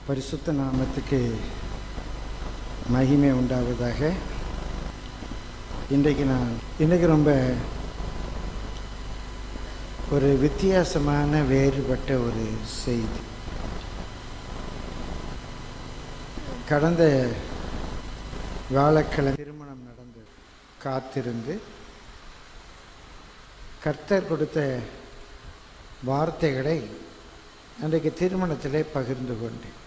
பரிசுத்த நாமத்துக்கு மகிமை உண்டாவதாக இன்றைக்கு நான் இன்றைக்கு ரொம்ப ஒரு வித்தியாசமான வேறுபட்ட ஒரு செய்தி கடந்த வியாழக்கிழமை திருமணம் நடந்தது காத்திருந்து கர்த்தர் கொடுத்த வார்த்தைகளை அன்றைக்கு திருமணத்திலே பகிர்ந்து கொண்டேன்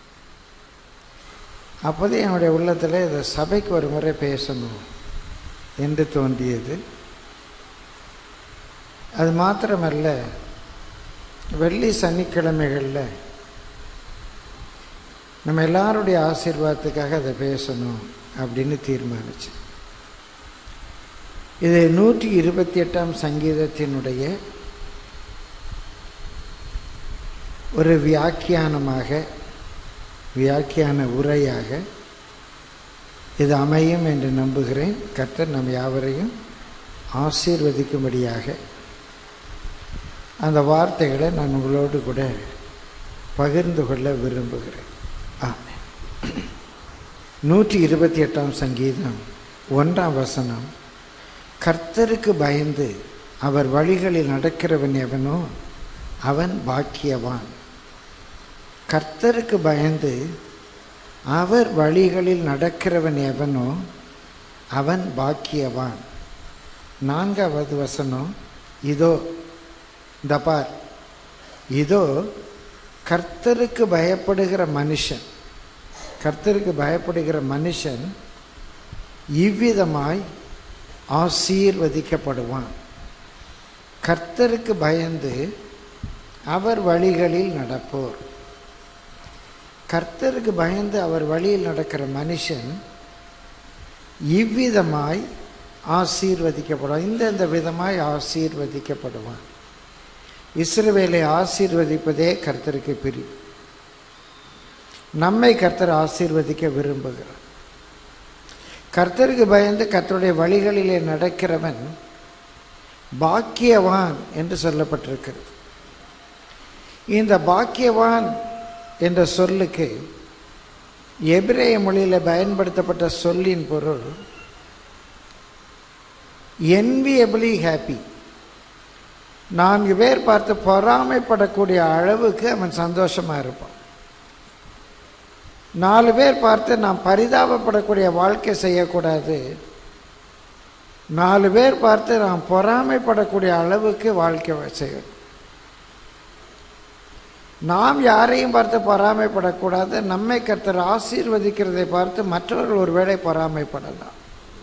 அப்போதே என்னுடைய உள்ளத்தில் இதை சபைக்கு ஒரு முறை பேசணும் என்று தோன்றியது அது மாத்திரமல்ல வெள்ளி சனிக்கிழமைகளில் நம்ம எல்லாருடைய ஆசீர்வாதத்துக்காக அதை பேசணும் அப்படின்னு தீர்மானிச்சு இது நூற்றி இருபத்தி எட்டாம் சங்கீதத்தினுடைய ஒரு வியாக்கியானமாக வியாக்கியான உரையாக இது அமையும் என்று நம்புகிறேன் கர்த்தர் நம் யாவரையும் ஆசீர்வதிக்கும்படியாக அந்த வார்த்தைகளை நான் உங்களோடு கூட பகிர்ந்து கொள்ள விரும்புகிறேன் ஆமாம் நூற்றி இருபத்தி எட்டாம் சங்கீதம் ஒன்றாம் வசனம் கர்த்தருக்கு பயந்து அவர் வழிகளில் நடக்கிறவன் எவனோ அவன் பாக்கியவான் கர்த்தருக்கு பயந்து அவர் வழிகளில் நடக்கிறவன் எவனோ அவன் பாக்கியவான் நான்காவது வசனம் இதோ இந்த பார் இதோ கர்த்தருக்கு பயப்படுகிற மனுஷன் கர்த்தருக்கு பயப்படுகிற மனுஷன் இவ்விதமாய் ஆசீர்வதிக்கப்படுவான் கர்த்தருக்கு பயந்து அவர் வழிகளில் நடப்போர் கர்த்தருக்கு பயந்து அவர் வழியில் நடக்கிற மனுஷன் இவ்விதமாய் ஆசீர்வதிக்கப்படுவான் இந்தந்த விதமாய் ஆசீர்வதிக்கப்படுவான் இஸ்ரவேலை ஆசீர்வதிப்பதே கர்த்தருக்கு பிரிவு நம்மை கர்த்தர் ஆசீர்வதிக்க விரும்புகிறார் கர்த்தருக்கு பயந்து கர்த்தருடைய வழிகளிலே நடக்கிறவன் பாக்கியவான் என்று சொல்லப்பட்டிருக்கிறது இந்த பாக்கியவான் என்ற சொல்லுக்கு எபிரேய மொழியில் பயன்படுத்தப்பட்ட சொல்லின் பொருள் என்வியபிளி ஹாப்பி நான்கு பேர் பார்த்து பொறாமைப்படக்கூடிய அளவுக்கு அவன் சந்தோஷமாக இருப்பான் நாலு பேர் பார்த்து நாம் பரிதாபப்படக்கூடிய வாழ்க்கை செய்யக்கூடாது நாலு பேர் பார்த்து நாம் பொறாமைப்படக்கூடிய அளவுக்கு வாழ்க்கை செய்யணும் நாம் யாரையும் பார்த்து பொறாமைப்படக்கூடாது நம்மை கர்த்தர் ஆசீர்வதிக்கிறதை பார்த்து மற்றவர்கள் ஒருவேளை பொறாமைப்படலாம்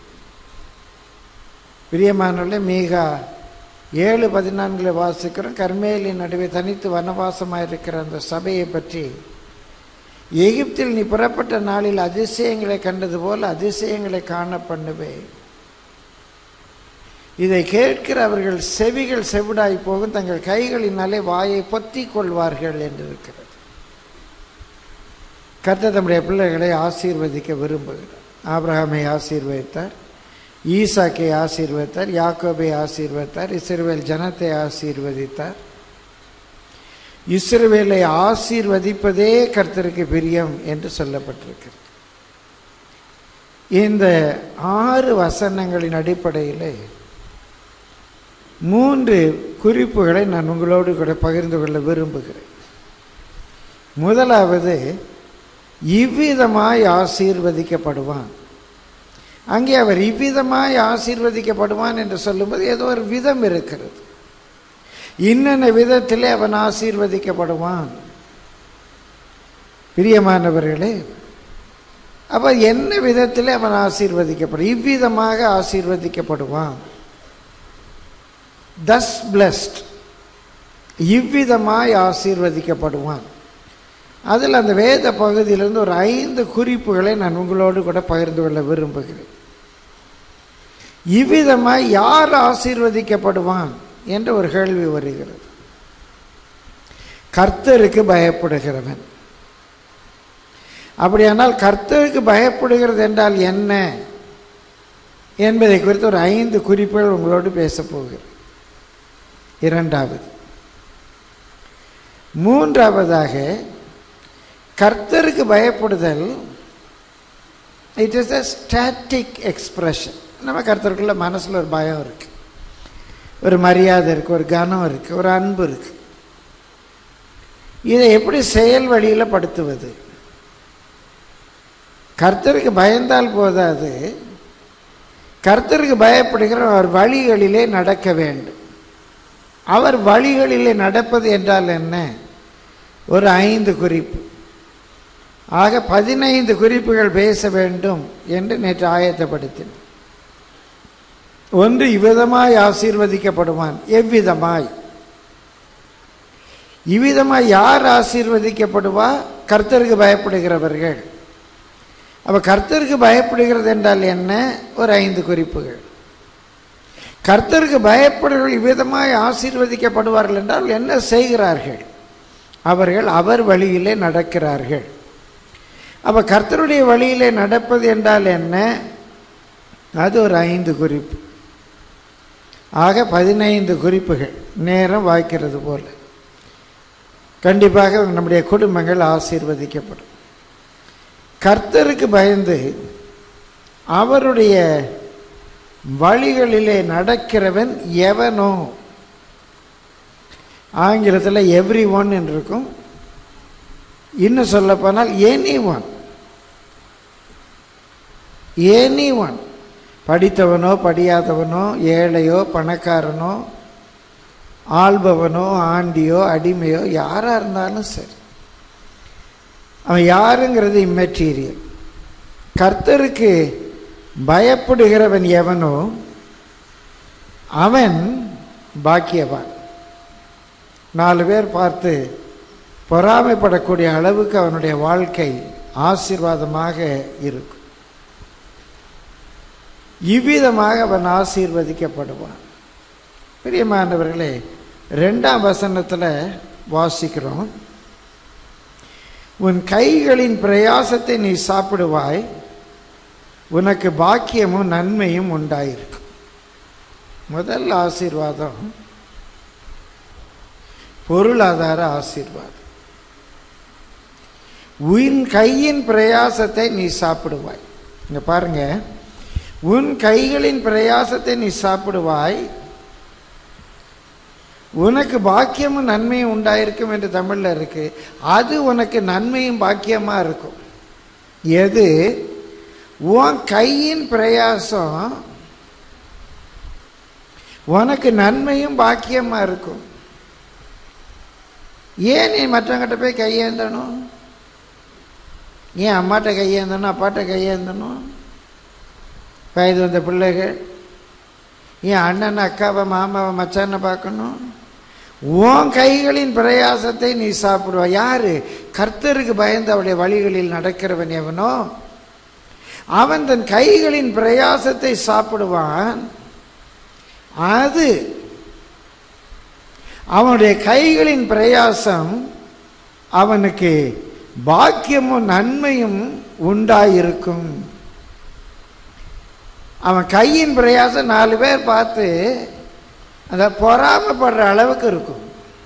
பிரியமானவர்களே மீகா ஏழு பதினான்கில் வாசிக்கிறோம் கர்மேலின் நடுவே தனித்து வனவாசமாக இருக்கிற அந்த சபையை பற்றி எகிப்தில் நீ புறப்பட்ட நாளில் அதிசயங்களை கண்டது போல் அதிசயங்களை காண பண்ணுவேன் இதை கேட்கிற அவர்கள் செவிகள் செவிடாய் போகும் தங்கள் கைகளினாலே வாயை பொத்தி கொள்வார்கள் என்று இருக்கிறது கர்த்தர் தம்முடைய பிள்ளைகளை ஆசீர்வதிக்க விரும்புகிறார் ஆப்ரஹாமை ஆசீர்வதித்தார் ஈசாக்கை ஆசீர்வதித்தார் யாக்கோபை ஆசீர்வதித்தார் இஸ்ரவேல் ஜனத்தை ஆசீர்வதித்தார் இஸ்ரவேலை ஆசீர்வதிப்பதே கர்த்தருக்கு பிரியம் என்று சொல்லப்பட்டிருக்கிறது இந்த ஆறு வசனங்களின் அடிப்படையில் மூன்று குறிப்புகளை நான் உங்களோடு கூட பகிர்ந்து கொள்ள விரும்புகிறேன் முதலாவது இவ்விதமாய் ஆசீர்வதிக்கப்படுவான் அங்கே அவர் இவ்விதமாய் ஆசீர்வதிக்கப்படுவான் என்று சொல்லும்போது ஏதோ ஒரு விதம் இருக்கிறது இன்னென்ன விதத்திலே அவன் ஆசீர்வதிக்கப்படுவான் பிரியமானவர்களே அப்ப என்ன விதத்தில் அவன் ஆசீர்வதிக்கப்படும் இவ்விதமாக ஆசீர்வதிக்கப்படுவான் தஸ் பிளஸ்ட் இவ்விதமாய் ஆசீர்வதிக்கப்படுவான் அதில் அந்த வேத பகுதியிலிருந்து ஒரு ஐந்து குறிப்புகளை நான் உங்களோடு கூட பகிர்ந்து கொள்ள விரும்புகிறேன் இவ்விதமாய் யார் ஆசீர்வதிக்கப்படுவான் என்ற ஒரு கேள்வி வருகிறது கர்த்தருக்கு பயப்படுகிறவன் அப்படியானால் கர்த்தருக்கு பயப்படுகிறது என்றால் என்ன என்பதை குறித்து ஒரு ஐந்து குறிப்புகள் உங்களோடு பேசப் போகிறேன் இரண்டாவது மூன்றாவதாக கர்த்தருக்கு பயப்படுதல் it is a static expression நம்ம கர்த்தருக்குள்ள மனசில் ஒரு பயம் இருக்கு ஒரு மரியாதை இருக்கு ஒரு கனம் இருக்கு ஒரு அன்பு இருக்கு இதை எப்படி செயல் வழியில் படுத்துவது கர்த்தருக்கு பயந்தால் போதாது கர்த்தருக்கு பயப்படுகிற அவர் வழிகளிலே நடக்க வேண்டும் அவர் வழிகளிலே நடப்பது என்றால் என்ன ஒரு ஐந்து குறிப்பு ஆக பதினைந்து குறிப்புகள் பேச வேண்டும் என்று நேற்று ஆயத்தப்படுத்தினேன் ஒன்று இவ்விதமாய் ஆசீர்வதிக்கப்படுவான் எவ்விதமாய் இவ்விதமாய் யார் ஆசீர்வதிக்கப்படுவா கர்த்தருக்கு பயப்படுகிறவர்கள் அப்ப கர்த்தருக்கு பயப்படுகிறது என்றால் என்ன ஒரு ஐந்து குறிப்புகள் கர்த்தருக்கு பயப்படுகிறவர்கள் இவ்விதமாய் ஆசீர்வதிக்கப்படுவார்கள் என்றால் என்ன செய்கிறார்கள் அவர்கள் அவர் வழியிலே நடக்கிறார்கள் அப்ப கர்த்தருடைய வழியிலே நடப்பது என்றால் என்ன அது ஒரு ஐந்து குறிப்பு ஆக பதினைந்து குறிப்புகள் நேரம் வாய்க்கிறது போல கண்டிப்பாக நம்முடைய குடும்பங்கள் ஆசீர்வதிக்கப்படும் கர்த்தருக்கு பயந்து அவருடைய வழிகளிலே நடக்கிறவன் எவனோ ஆங்கிலத்தில் எவ்ரி ஒன் என்று இருக்கும் இன்னும் சொல்ல போனால் எனி ஒன் எனி ஒன் படித்தவனோ படியாதவனோ ஏழையோ பணக்காரனோ ஆள்பவனோ ஆண்டியோ அடிமையோ யாராக இருந்தாலும் சரி அவன் யாருங்கிறது இம்மெட்டீரியல் கர்த்தருக்கு பயப்படுகிறவன் எவனோ அவன் பாக்கியவான் நாலு பேர் பார்த்து பொறாமைப்படக்கூடிய அளவுக்கு அவனுடைய வாழ்க்கை ஆசீர்வாதமாக இருக்கும் இவ்விதமாக அவன் ஆசீர்வதிக்கப்படுவான் பிரியமானவர்களே ரெண்டாம் வசனத்தில் வாசிக்கிறோம் உன் கைகளின் பிரயாசத்தை நீ சாப்பிடுவாய் உனக்கு பாக்கியமும் நன்மையும் உண்டாயிருக்கும் முதல் ஆசீர்வாதம் பொருளாதார ஆசீர்வாதம் உன் கையின் பிரயாசத்தை நீ சாப்பிடுவாய் இங்க பாருங்க உன் கைகளின் பிரயாசத்தை நீ சாப்பிடுவாய் உனக்கு பாக்கியமும் நன்மையும் உண்டாயிருக்கும் என்று தமிழ்ல இருக்கு அது உனக்கு நன்மையும் பாக்கியமா இருக்கும் எது உன் கையின் பிரயாசம் உனக்கு நன்மையும் பாக்கியமா இருக்கும் ஏன் நீ மற்றவங்கிட்ட போய் கையேந்தணும் ஏன் அம்மாட்ட கையேந்தணும் அப்பாட்ட கையேந்தணும் வயது வந்த பிள்ளைகள் ஏன் அண்ணன் அக்காவை மாமாவை மச்சானை பார்க்கணும் உன் கைகளின் பிரயாசத்தை நீ சாப்பிடுவ யாரு கர்த்தருக்கு பயந்து அவருடைய வழிகளில் நடக்கிறவன் எவனோ அவன் தன் கைகளின் பிரயாசத்தை சாப்பிடுவான் அது அவனுடைய கைகளின் பிரயாசம் அவனுக்கு பாக்கியமும் நன்மையும் உண்டாயிருக்கும் அவன் கையின் பிரயாசம் நாலு பேர் பார்த்து அதை பொறாமப்படுற அளவுக்கு இருக்கும்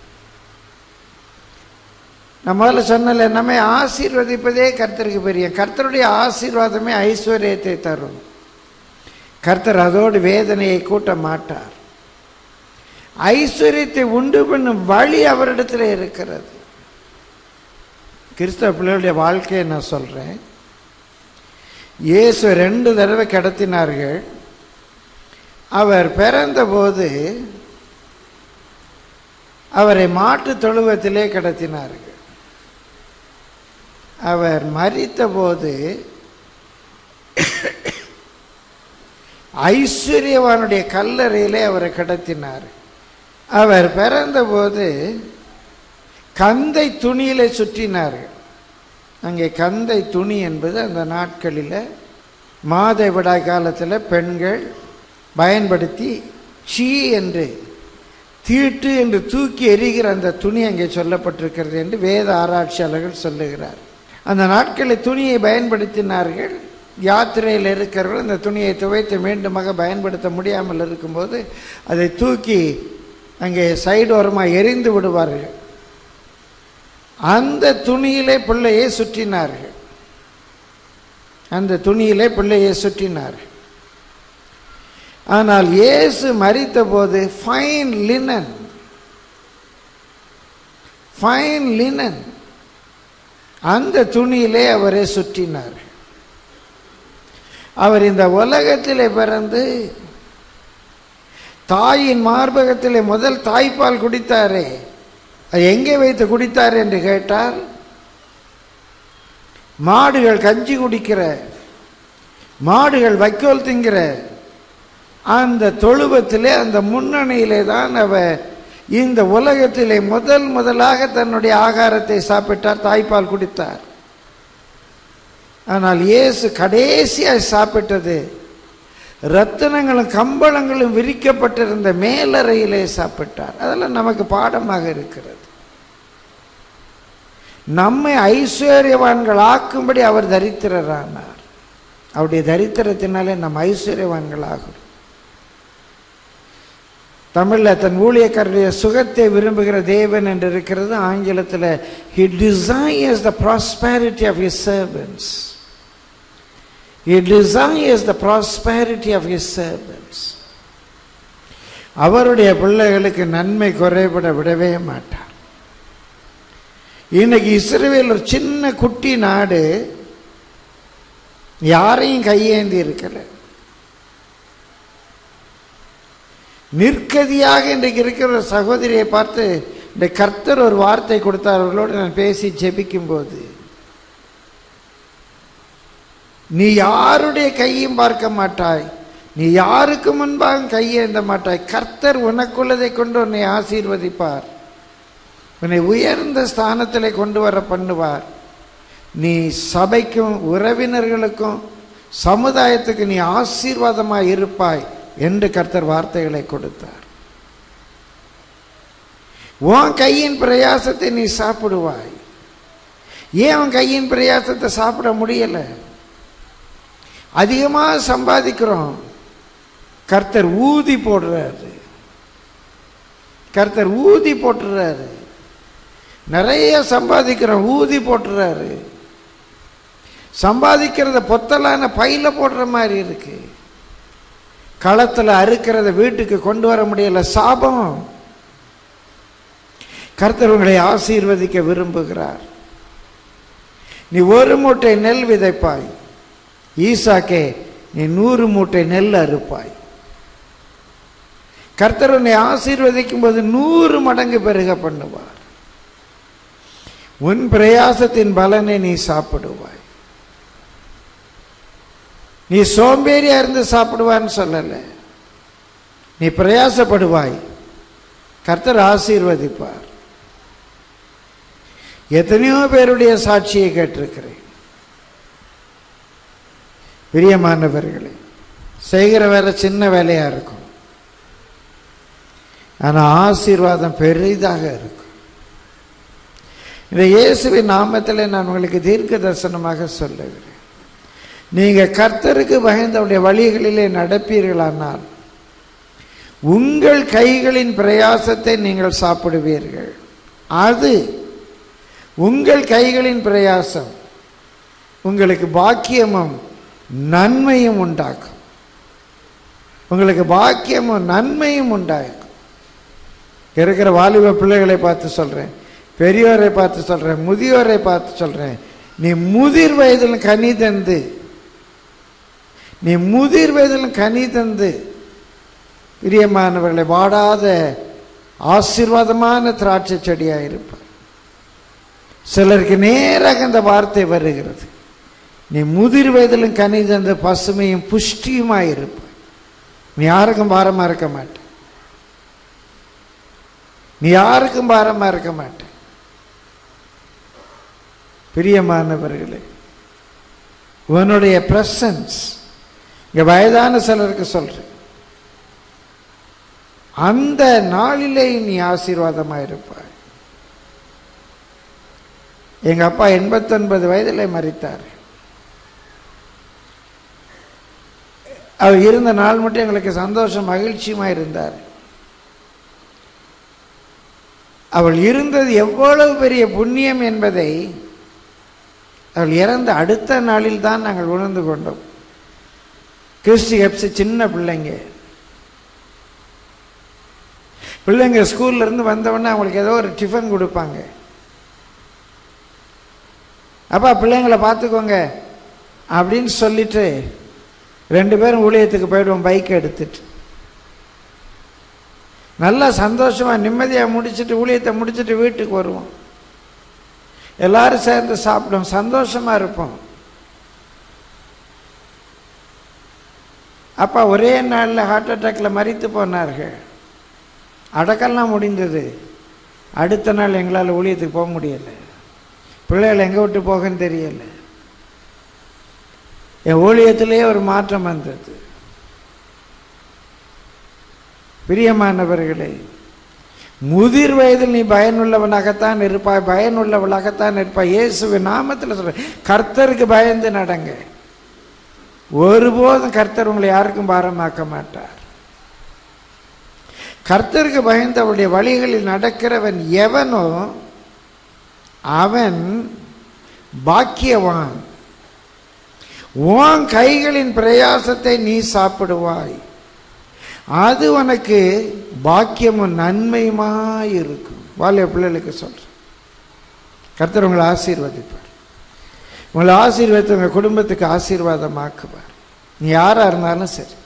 நான் முதல்ல சொன்னல நம்மை ஆசீர்வதிப்பதே கர்த்தருக்கு பெரிய கர்த்தருடைய ஆசீர்வாதமே ஐஸ்வர்யத்தை தரும் கர்த்தர் அதோடு வேதனையை கூட்ட மாட்டார் ஐஸ்வர்யத்தை உண்டு பண்ணும் வழி அவரிடத்தில் இருக்கிறது கிறிஸ்தவ பிள்ளைகளுடைய வாழ்க்கையை நான் சொல்றேன் இயேசு ரெண்டு தடவை கடத்தினார்கள் அவர் பிறந்தபோது அவரை மாட்டு தொழுவத்திலே கடத்தினார்கள் அவர் மறித்தபோது ஐஸ்வர்யவானுடைய கல்லறையிலே அவரை கடத்தினார் அவர் பிறந்தபோது கந்தை துணியிலே சுற்றினார்கள் அங்கே கந்தை துணி என்பது அந்த நாட்களில் மாதவிடாய் காலத்தில் பெண்கள் பயன்படுத்தி சீ என்று தீட்டு என்று தூக்கி எறிகிற அந்த துணி அங்கே சொல்லப்பட்டிருக்கிறது என்று வேத ஆராய்ச்சியாளர்கள் சொல்லுகிறார் அந்த நாட்களில் துணியை பயன்படுத்தினார்கள் யாத்திரையில் இருக்கிறவர்கள் அந்த துணியை துவைத்து மீண்டுமாக பயன்படுத்த முடியாமல் இருக்கும்போது அதை தூக்கி அங்கே சைடோரமாக எரிந்து விடுவார்கள் அந்த துணியிலே பிள்ளையை சுற்றினார்கள் அந்த துணியிலே பிள்ளையை சுற்றினார்கள் ஆனால் இயேசு மறித்த போது ஃபைன் லினன் ஃபைன் லினன் அந்த துணியிலே அவரை சுற்றினார் அவர் இந்த உலகத்திலே பிறந்து தாயின் மார்பகத்திலே முதல் தாய்ப்பால் குடித்தாரே அது எங்கே வைத்து குடித்தார் என்று கேட்டால் மாடுகள் கஞ்சி குடிக்கிற மாடுகள் வைக்கோல் திங்கிற அந்த தொழுவத்திலே அந்த முன்னணியிலே தான் அவர் இந்த உலகத்திலே முதல் முதலாக தன்னுடைய ஆகாரத்தை சாப்பிட்டார் தாய்ப்பால் குடித்தார் ஆனால் இயேசு கடைசியாய் சாப்பிட்டது ரத்தினங்களும் கம்பளங்களும் விரிக்கப்பட்டிருந்த மேலறையிலே சாப்பிட்டார் அதெல்லாம் நமக்கு பாடமாக இருக்கிறது நம்மை ஐஸ்வர்யவான்கள் ஆக்கும்படி அவர் தரித்திரரானார் அவருடைய தரித்திரத்தினாலே நம்ம ஐஸ்வர்யவான்கள் ஆகும் தமிழில் தன் ஊழியக்காரருடைய சுகத்தை விரும்புகிற தேவன் என்று இருக்கிறது ஆங்கிலத்தில் he desires the prosperity of his servants he desires the prosperity of his servants அவருடைய பிள்ளைகளுக்கு நன்மை குறைபட விடவே மாட்டார் இன்னைக்கு இஸ்ரேல் ஒரு சின்ன குட்டி நாடு யாரையும் கையேந்தி இருக்கல நிற்கதியாக இன்றைக்கு இருக்கிற ஒரு சகோதரியை பார்த்து இந்த கர்த்தர் ஒரு வார்த்தை கொடுத்தார் அவர்களோடு நான் பேசி ஜெபிக்கும் போது நீ யாருடைய கையும் பார்க்க மாட்டாய் நீ யாருக்கு முன்பாக கையேந்த மாட்டாய் கர்த்தர் உனக்குள்ளதை கொண்டு உன்னை ஆசீர்வதிப்பார் உன்னை உயர்ந்த ஸ்தானத்திலே கொண்டு வர பண்ணுவார் நீ சபைக்கும் உறவினர்களுக்கும் சமுதாயத்துக்கு நீ ஆசீர்வாதமாய் இருப்பாய் என்று கர்த்தர் வார்த்தைகளை கொடுத்தார் உன் கையின் பிரயாசத்தை நீ சாப்பிடுவாய் ஏன் உன் கையின் பிரயாசத்தை சாப்பிட முடியல அதிகமாக சம்பாதிக்கிறோம் கர்த்தர் ஊதி போடுறாரு கர்த்தர் ஊதி போட்டுறாரு நிறைய சம்பாதிக்கிறோம் ஊதி போட்டுறாரு சம்பாதிக்கிறத பொத்தலான பையில போடுற மாதிரி இருக்கு களத்தில் அறுக்கிறத வீட்டுக்கு கொண்டு வர முடியல சாபம் கர்த்தர் உங்களை ஆசீர்வதிக்க விரும்புகிறார் நீ ஒரு மூட்டை நெல் விதைப்பாய் ஈசாக்கே நீ நூறு மூட்டை நெல் அறுப்பாய் கர்த்தர் உன்னை ஆசீர்வதிக்கும் போது நூறு மடங்கு பெருக பண்ணுவார் உன் பிரயாசத்தின் பலனை நீ சாப்பிடுவாய் நீ சோம்பேறியா இருந்து சாப்பிடுவான்னு சொல்லல நீ பிரயாசப்படுவாய் கர்த்தர் ஆசீர்வதிப்பார் எத்தனையோ பேருடைய சாட்சியை கேட்டிருக்கிறேன் பிரியமானவர்களே செய்கிற வேலை சின்ன வேலையா இருக்கும் ஆனா ஆசீர்வாதம் பெரிதாக இருக்கும் இந்த இயேசுவின் நாமத்தில் நான் உங்களுக்கு தீர்க்க தரிசனமாக சொல்லுகிறேன் நீங்க கர்த்தருக்கு பயந்தவுடைய வழிகளிலே நடப்பீர்களானால் உங்கள் கைகளின் பிரயாசத்தை நீங்கள் சாப்பிடுவீர்கள் அது உங்கள் கைகளின் பிரயாசம் உங்களுக்கு பாக்கியமும் நன்மையும் உண்டாக்கும் உங்களுக்கு பாக்கியமும் நன்மையும் உண்டாக்கும் இருக்கிற வாலிப பிள்ளைகளை பார்த்து சொல்றேன் பெரியோரை பார்த்து சொல்றேன் முதியோரை பார்த்து சொல்றேன் நீ முதிர் வயதில் கனி தந்து நீ முதிர் வயதில் கனி தந்து பிரியமானவர்களை வாடாத ஆசீர்வாதமான திராட்சை செடியாக இருப்பார் சிலருக்கு நேராக அந்த வார்த்தை வருகிறது நீ முதிர் வயதிலும் கனி தந்த பசுமையும் புஷ்டியுமாய் இருப்பாய் நீ யாருக்கும் பாரமா இருக்க மாட்ட நீ யாருக்கும் பாரமா இருக்க மாட்ட பிரியமானவர்களே உன்னுடைய பிரசன்ஸ் இங்க வயதான சிலருக்கு சொல்றேன் அந்த நாளிலே நீ ஆசீர்வாதமா இருப்பாய் எங்க அப்பா எண்பத்தொன்பது வயதில் மறித்தார் அவர் இருந்த நாள் மட்டும் எங்களுக்கு சந்தோஷம் மகிழ்ச்சியுமா இருந்தார் அவள் இருந்தது எவ்வளவு பெரிய புண்ணியம் என்பதை அவள் இறந்த அடுத்த நாளில் தான் நாங்கள் உணர்ந்து கொண்டோம் கிறிஸ்டி ஹெப்ஸ் சின்ன பிள்ளைங்க பிள்ளைங்க ஸ்கூல்ல இருந்து வந்தவொடனே அவங்களுக்கு ஏதோ ஒரு டிஃபன் கொடுப்பாங்க அப்பா பிள்ளைங்களை பார்த்துக்கோங்க அப்படின்னு சொல்லிட்டு ரெண்டு பேரும் ஊழியத்துக்கு போயிடுவோம் பைக் எடுத்துட்டு நல்லா சந்தோஷமா நிம்மதியாக முடிச்சுட்டு ஊழியத்தை முடிச்சுட்டு வீட்டுக்கு வருவோம் எல்லாரும் சேர்ந்து சாப்பிடுவோம் சந்தோஷமா இருப்போம் அப்பா ஒரே நாளில் ஹார்ட் அட்டாக்ல மறித்து போனார்கள் அடக்கெல்லாம் முடிந்தது அடுத்த நாள் எங்களால் ஊழியத்துக்கு போக முடியலை பிள்ளைகள் எங்கே விட்டு போகன்னு தெரியல என் ஊழியத்திலேயே ஒரு மாற்றம் வந்தது பிரியமானவர்களே முதிர் வயதில் நீ பயனுள்ளவனாகத்தான் இருப்பாய் பயனுள்ளவளாகத்தான் இருப்பாய் இயேசுவின் நாமத்தில் சொல்ற கர்த்தருக்கு பயந்து நடங்க ஒருபோதும் கர்த்தர் உங்களை யாருக்கும் பாரமாக்க மாட்டார் கர்த்தருக்கு பயந்து அவருடைய வழிகளில் நடக்கிறவன் எவனோ அவன் பாக்கியவான் உன் கைகளின் பிரயாசத்தை நீ சாப்பிடுவாய் அது உனக்கு பாக்கியமும் நன்மையுமாய் இருக்கும் வாலிய பிள்ளைகளுக்கு சொல்றேன் கர்த்தர் உங்களை ஆசீர்வதிப்பார் உங்களை ஆசீர்வதித்து உங்கள் குடும்பத்துக்கு ஆசீர்வாதமாக்குவார் நீ யாராக இருந்தாலும் சரி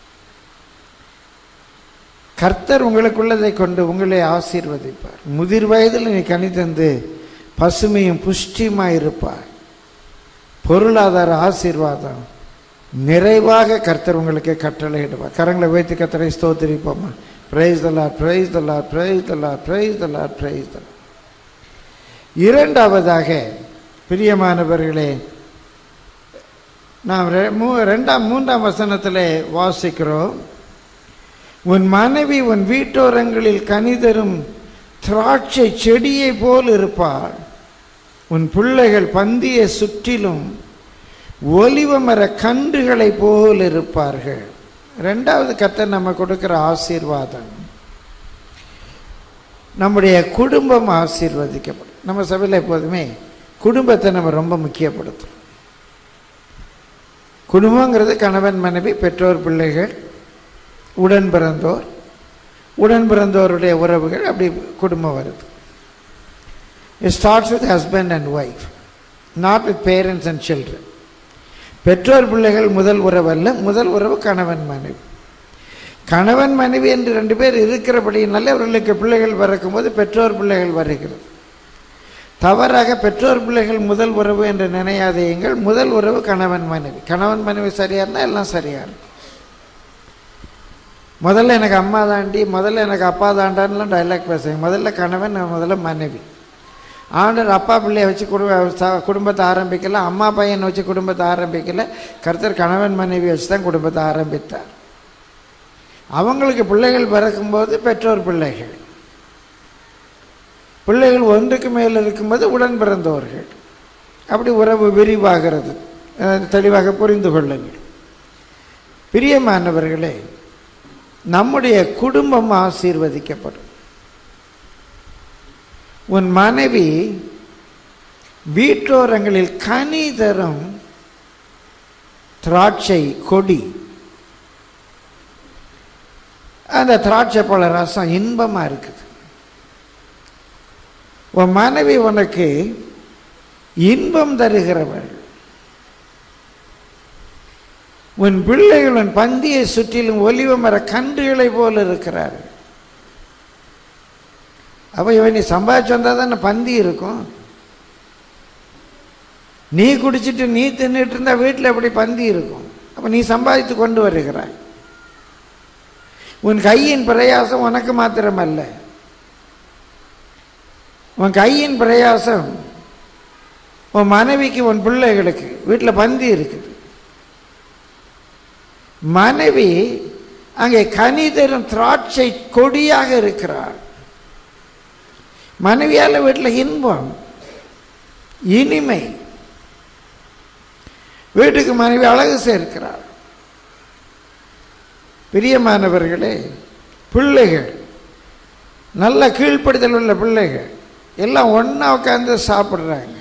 கர்த்தர் உங்களுக்குள்ளதை கொண்டு உங்களை ஆசீர்வதிப்பார் முதிர் வயதில் நீ கனி தந்து பசுமையும் புஷ்டியுமாய் இருப்பார் பொருளாதார ஆசீர்வாதம் நிறைவாக கர்த்தர் உங்களுக்கு கட்டளையிடுவார் கரங்களை வைத்து கர்த்தரை ஸ்தோத்திரிப்போமா பிரைஸ் தலா பிரைஸ் தலா பிரைஸ் தலா பிரைஸ் தலா பிரைஸ் தலா இரண்டாவதாக பிரியமானவர்களே நாம் ரெ- மூ- ரெண்டாம் மூன்றாம் வசனத்திலே வாசிக்கிறோம் உன் மனைவி உன் வீட்டோரங்களில் கனிதரும் திராட்சை செடியை போல் இருப்பாள் உன் பிள்ளைகள் பந்தியை சுற்றிலும் ஒலிவ மர கன்றுகளை போல் இருப்பார்கள் ரெண்டாவது கர்த்தர் நம்ம கொடுக்கிற ஆசீர்வாதம் நம்முடைய குடும்பம் ஆசீர்வதிக்கப்படும் நம்ம சபையில் எப்போதுமே குடும்பத்தை நம்ம ரொம்ப முக்கியப்படுத்தும் குடும்பங்கிறது கணவன் மனைவி பெற்றோர் பிள்ளைகள் உடன் பிறந்தோர் உடன் பிறந்தோருடைய உறவுகள் அப்படி குடும்பம் வருது it starts with husband and wife not with parents and children பெற்றோர் பிள்ளைகள் முதல் உறவு அல்ல முதல் உறவு கணவன் மனைவி கணவன் மனைவி என்று ரெண்டு பேர் இருக்கிறபடியினாலே அவர்களுக்கு பிள்ளைகள் பிறக்கும்போது பெற்றோர் பிள்ளைகள் வருகிறது தவறாக பெற்றோர் பிள்ளைகள் முதல் உறவு என்று நினையாதீங்கள் முதல் உறவு கணவன் மனைவி கணவன் மனைவி சரியா இருந்தால் எல்லாம் சரியா இருக்கும் முதல்ல எனக்கு அம்மா தாண்டி முதல்ல எனக்கு அப்பா தாண்டான்லாம் டைலாக் பேசுங்க முதல்ல கணவன் முதல்ல மனைவி ஆண்டவர் அப்பா பிள்ளைய வச்சு குடும்ப ச- குடும்பத்தை ஆரம்பிக்கல அம்மா பையனை வச்சு குடும்பத்தை ஆரம்பிக்கல கர்த்தர் கணவன் மனைவி வச்சு தான் குடும்பத்தை ஆரம்பித்தார் அவங்களுக்கு பிள்ளைகள் பிறக்கும்போது பெற்றோர் பிள்ளைகள் பிள்ளைகள் ஒன்றுக்கு மேல் இருக்கும்போது உடன் பிறந்தவர்கள் அப்படி உறவு விரிவாகிறது அஹ் தெளிவாக புரிந்து கொள்ளுங்கள் பிரியமானவர்களே நம்முடைய குடும்பம் ஆசீர்வதிக்கப்படும் உன் மனைவி வீட்டோரங்களில் கனி தரும் திராட்சை கொடி அந்த திராட்சை பழ ரசம் இன்பமா இருக்குது உன் மனைவி உனக்கு இன்பம் தருகிறவள் உன் பிள்ளைகள் உன் பந்தியை சுற்றிலும் ஒலிவ மர கன்றுகளை போல இருக்கிறார்கள் அப்போ இவன் நீ சம்பாதிச்சு வந்தால் தானே பந்தி இருக்கும் நீ குடிச்சிட்டு நீ தின்னுட்டு இருந்தா வீட்டில் எப்படி பந்தி இருக்கும் அப்போ நீ சம்பாதித்து கொண்டு வருகிறாய் உன் கையின் பிரயாசம் உனக்கு மாத்திரமல்ல உன் கையின் பிரயாசம் உன் மனைவிக்கு உன் பிள்ளைகளுக்கு வீட்டில் பந்தி இருக்குது மனைவி அங்கே கனி தரும் திராட்சை கொடியாக இருக்கிறாள் மனைவியால் வீட்டில் இன்பம் இனிமை வீட்டுக்கு மனைவி அழகு சேர்க்கிறாள் பிரியமானவர்களே பிள்ளைகள் நல்ல கீழ்ப்படுதல் உள்ள பிள்ளைகள் எல்லாம் ஒன்றா உட்காந்து சாப்பிட்றாங்க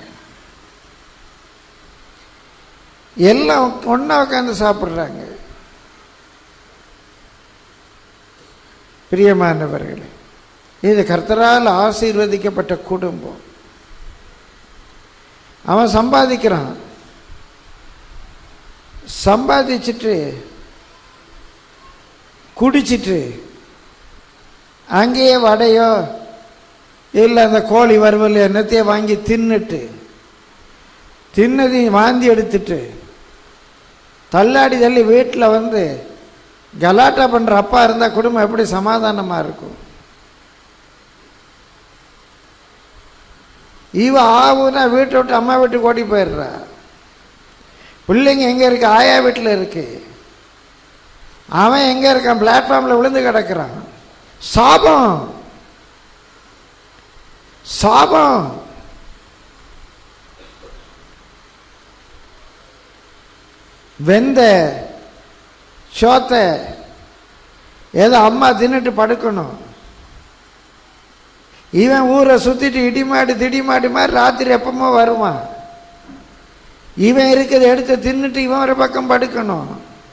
எல்லாம் ஒன்றா உட்காந்து சாப்பிட்றாங்க பிரியமானவர்களே இது கர்த்தரால் ஆசீர்வதிக்கப்பட்ட குடும்பம் அவன் சம்பாதிக்கிறான் சம்பாதிச்சுட்டு குடிச்சிட்டு அங்கேயே வடையோ இல்லை அந்த கோழி வறுவல் என்னத்தையே வாங்கி தின்னுட்டு தின்னதையும் வாந்தி எடுத்துட்டு தள்ளாடி தள்ளி வீட்டில் வந்து கலாட்டா பண்ணுற அப்பா இருந்தால் குடும்பம் எப்படி சமாதானமாக இருக்கும் இவ ஆவுனா வீட்டை விட்டு அம்மா வீட்டுக்கு ஓடி போயிடுறா பிள்ளைங்க எங்கே இருக்கு ஆயா வீட்டில் இருக்கு அவன் எங்கே இருக்கான் பிளாட்ஃபார்மில் விழுந்து கிடக்கிறான் சாபம் சாபம் வெந்த சோத்தை ஏதோ அம்மா தின்னுட்டு படுக்கணும் இவன் ஊரை சுத்திட்டு இடிமாடு திடிமாடு மாதிரி ராத்திரி எப்பமோ வருவான் இவன் இருக்கிறத எடுத்து தின்னுட்டு இவன் ஒரு பக்கம் படுக்கணும்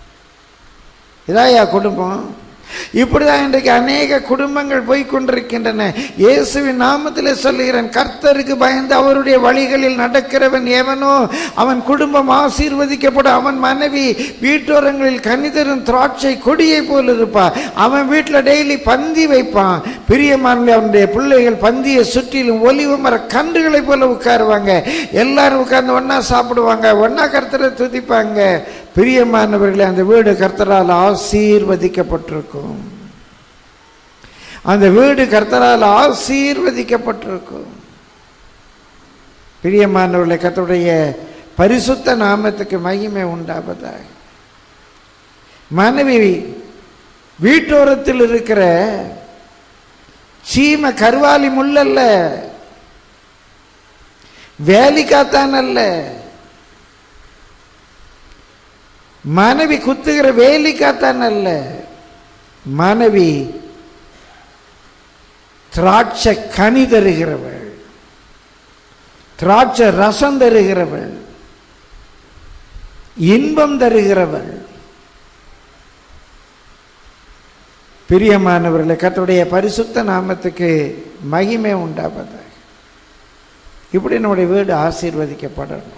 இதாயா குடும்பம் இப்படிதான் இன்றைக்கு அநேக குடும்பங்கள் போய் கொண்டிருக்கின்றன இயேசுவின் நாமத்தில் சொல்லுகிறேன் கர்த்தருக்கு பயந்து அவருடைய வழிகளில் நடக்கிறவன் எவனோ அவன் குடும்பம் ஆசீர்வதிக்கப்படும் அவன் மனைவி வீட்டோரங்களில் கனிதரும் திராட்சை கொடியை போல் இருப்பான் அவன் வீட்டில் டெய்லி பந்தி வைப்பான் பிரியமான அவனுடைய பிள்ளைகள் பந்தியை சுற்றிலும் ஒலிவு மர கன்றுகளை போல உட்காருவாங்க எல்லாரும் உட்கார்ந்து ஒண்ணா சாப்பிடுவாங்க ஒண்ணா கர்த்தரை துதிப்பாங்க பிரியமானவர்களே அந்த வீடு கர்த்தரால் ஆசீர்வதிக்கப்பட்டிருக்கும் அந்த வீடு கர்த்தரால் ஆசீர்வதிக்கப்பட்டிருக்கும் பிரியமானவர்களே கர்த்தருடைய பரிசுத்த நாமத்துக்கு மகிமை உண்டாவதாக மனைவி வீட்டோரத்தில் இருக்கிற சீம கருவாலி முள்ளல்ல வேலிக்காத்தான் அல்ல மனைவி குத்துகிற வேலிக்காத்தான் அல்ல மனைவி திராட்சை கனி தருகிறவள் திராட்சை ரசம் தருகிறவள் இன்பம் தருகிறவள் பிரியமானவர்களே கர்த்தருடைய பரிசுத்த நாமத்துக்கு மகிமை உண்டாவதாக இப்படி நம்முடைய வீடு ஆசீர்வதிக்கப்படணும்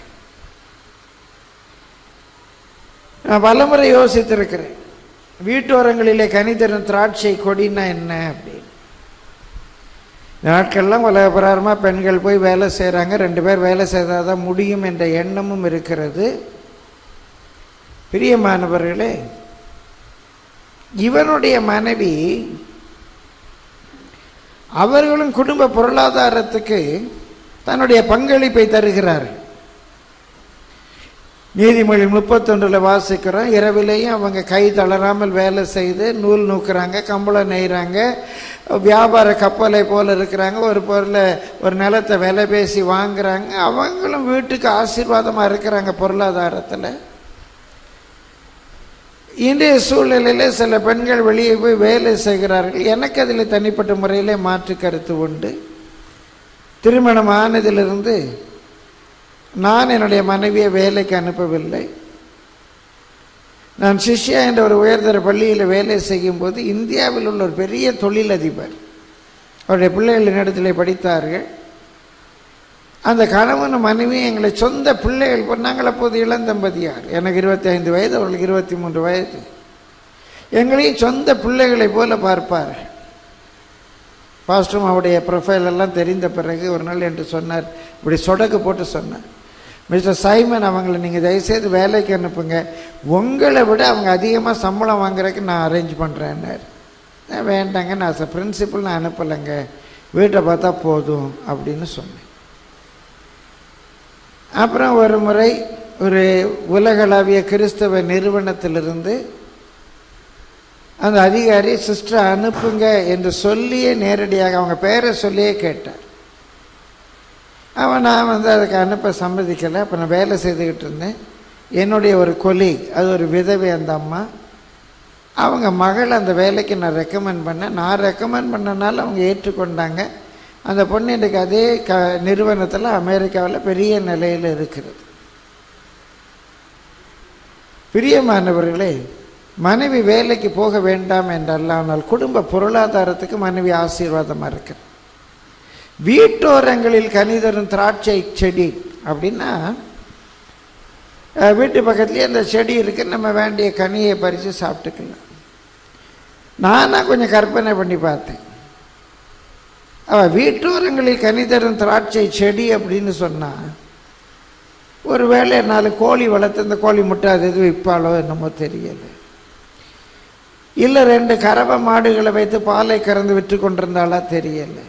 நான் பலமுறை யோசித்திருக்கிறேன் வீட்டோரங்களிலே கனிதரும் திராட்சை கொடினா என்ன அப்படின்னு நாட்கள்லாம் உலக பிரகாரமாக பெண்கள் போய் வேலை செய்கிறாங்க ரெண்டு பேர் வேலை செய்தால் தான் முடியும் என்ற எண்ணமும் இருக்கிறது பிரியமானவர்களே இவனுடைய மனைவி அவர்களும் குடும்ப பொருளாதாரத்துக்கு தன்னுடைய பங்களிப்பை தருகிறார்கள் நீதிமொழி முப்பத்தொன்றில் வாசிக்கிறோம் இரவிலேயும் அவங்க கை தளராமல் வேலை செய்து நூல் நூக்குறாங்க கம்பளம் நெய்கிறாங்க வியாபார கப்பலை போல் இருக்கிறாங்க ஒரு பொருளை ஒரு நிலத்தை விலை பேசி வாங்குறாங்க அவங்களும் வீட்டுக்கு ஆசீர்வாதமாக இருக்கிறாங்க பொருளாதாரத்தில் இன்றைய சூழ்நிலையில் சில பெண்கள் வெளியே போய் வேலை செய்கிறார்கள் எனக்கு அதில் தனிப்பட்ட முறையில் மாற்று கருத்து உண்டு திருமணம் ஆனதிலிருந்து நான் என்னுடைய மனைவியை வேலைக்கு அனுப்பவில்லை நான் சிஷ்யா என்ற ஒரு உயர்தர பள்ளியில் வேலை செய்யும்போது இந்தியாவில் உள்ள ஒரு பெரிய தொழிலதிபர் அவருடைய பிள்ளைகள் என்னிடத்தில் படித்தார்கள் அந்த கணவன் மனைவியும் எங்களை சொந்த பிள்ளைகள் போல் நாங்கள் அப்போது இளந்தம்பதியார் எனக்கு இருபத்தி ஐந்து வயது அவர்களுக்கு இருபத்தி மூன்று வயது எங்களையும் சொந்த பிள்ளைகளை போல பார்ப்பார் பாஸ்டரும் அவருடைய ப்ரொஃபைல் எல்லாம் தெரிந்த பிறகு ஒரு நாள் என்று சொன்னார் இப்படி சொடக்கு போட்டு சொன்னார் மிஸ்டர் சைமன் அவங்கள நீங்கள் தயவுசெய்து வேலைக்கு அனுப்புங்க உங்களை விட அவங்க அதிகமாக சம்பளம் வாங்குறதுக்கு நான் அரேஞ்ச் பண்ணுறேன்னார் நான் வேண்டாங்க நான் அஸ் பிரின்சிபல் நான் அனுப்பலைங்க வீட்டை பார்த்தா போதும் அப்படின்னு சொன்னேன் அப்புறம் ஒரு முறை ஒரு உலகளாவிய கிறிஸ்தவ நிறுவனத்திலிருந்து அந்த அதிகாரி சிஸ்டர் அனுப்புங்க என்று சொல்லியே நேரடியாக அவங்க பேரை சொல்லியே கேட்டார் அவன் நான் வந்து அதுக்கு அனுப்ப சம்மதிக்கலை அப்போ நான் வேலை செய்துக்கிட்டு இருந்தேன் என்னுடைய ஒரு கொலீக் அது ஒரு விதவை அந்த அம்மா அவங்க மகள் அந்த வேலைக்கு நான் ரெக்கமெண்ட் பண்ணேன் நான் ரெக்கமெண்ட் பண்ணனால அவங்க ஏற்றுக்கொண்டாங்க அந்த பொண்ணு இன்றைக்கு அதே க நிறுவனத்தில் அமெரிக்காவில் பெரிய நிலையில் இருக்கிறது பிரியமானவர்களே மனைவி வேலைக்கு போக வேண்டாம் என்றல்லாமல் குடும்ப பொருளாதாரத்துக்கு மனைவி ஆசீர்வாதமாக இருக்கு வீட்டோரங்களில் கனிதரும் திராட்சை செடி அப்படின்னா அஹ், வீட்டு பக்கத்துலேயே அந்த செடி இருக்கு நம்ம வேண்டிய கனியை பறித்து சாப்பிட்டுக்கலாம் நானா கொஞ்சம் கற்பனை பண்ணி பார்த்தேன் அவள் வீட்டோரங்களில் கனிதரும் திராட்சை செடி அப்படின்னு சொன்னா ஒருவேளை நாலு கோழி வளர்த்து இந்த கோழி முட்டை அது எதுவும் விற்பாலோ என்னமோ தெரியலை இல்லை ரெண்டு கறவை மாடுகளை வைத்து பாலை கறந்து விற்று கொண்டிருந்தாளா தெரியலை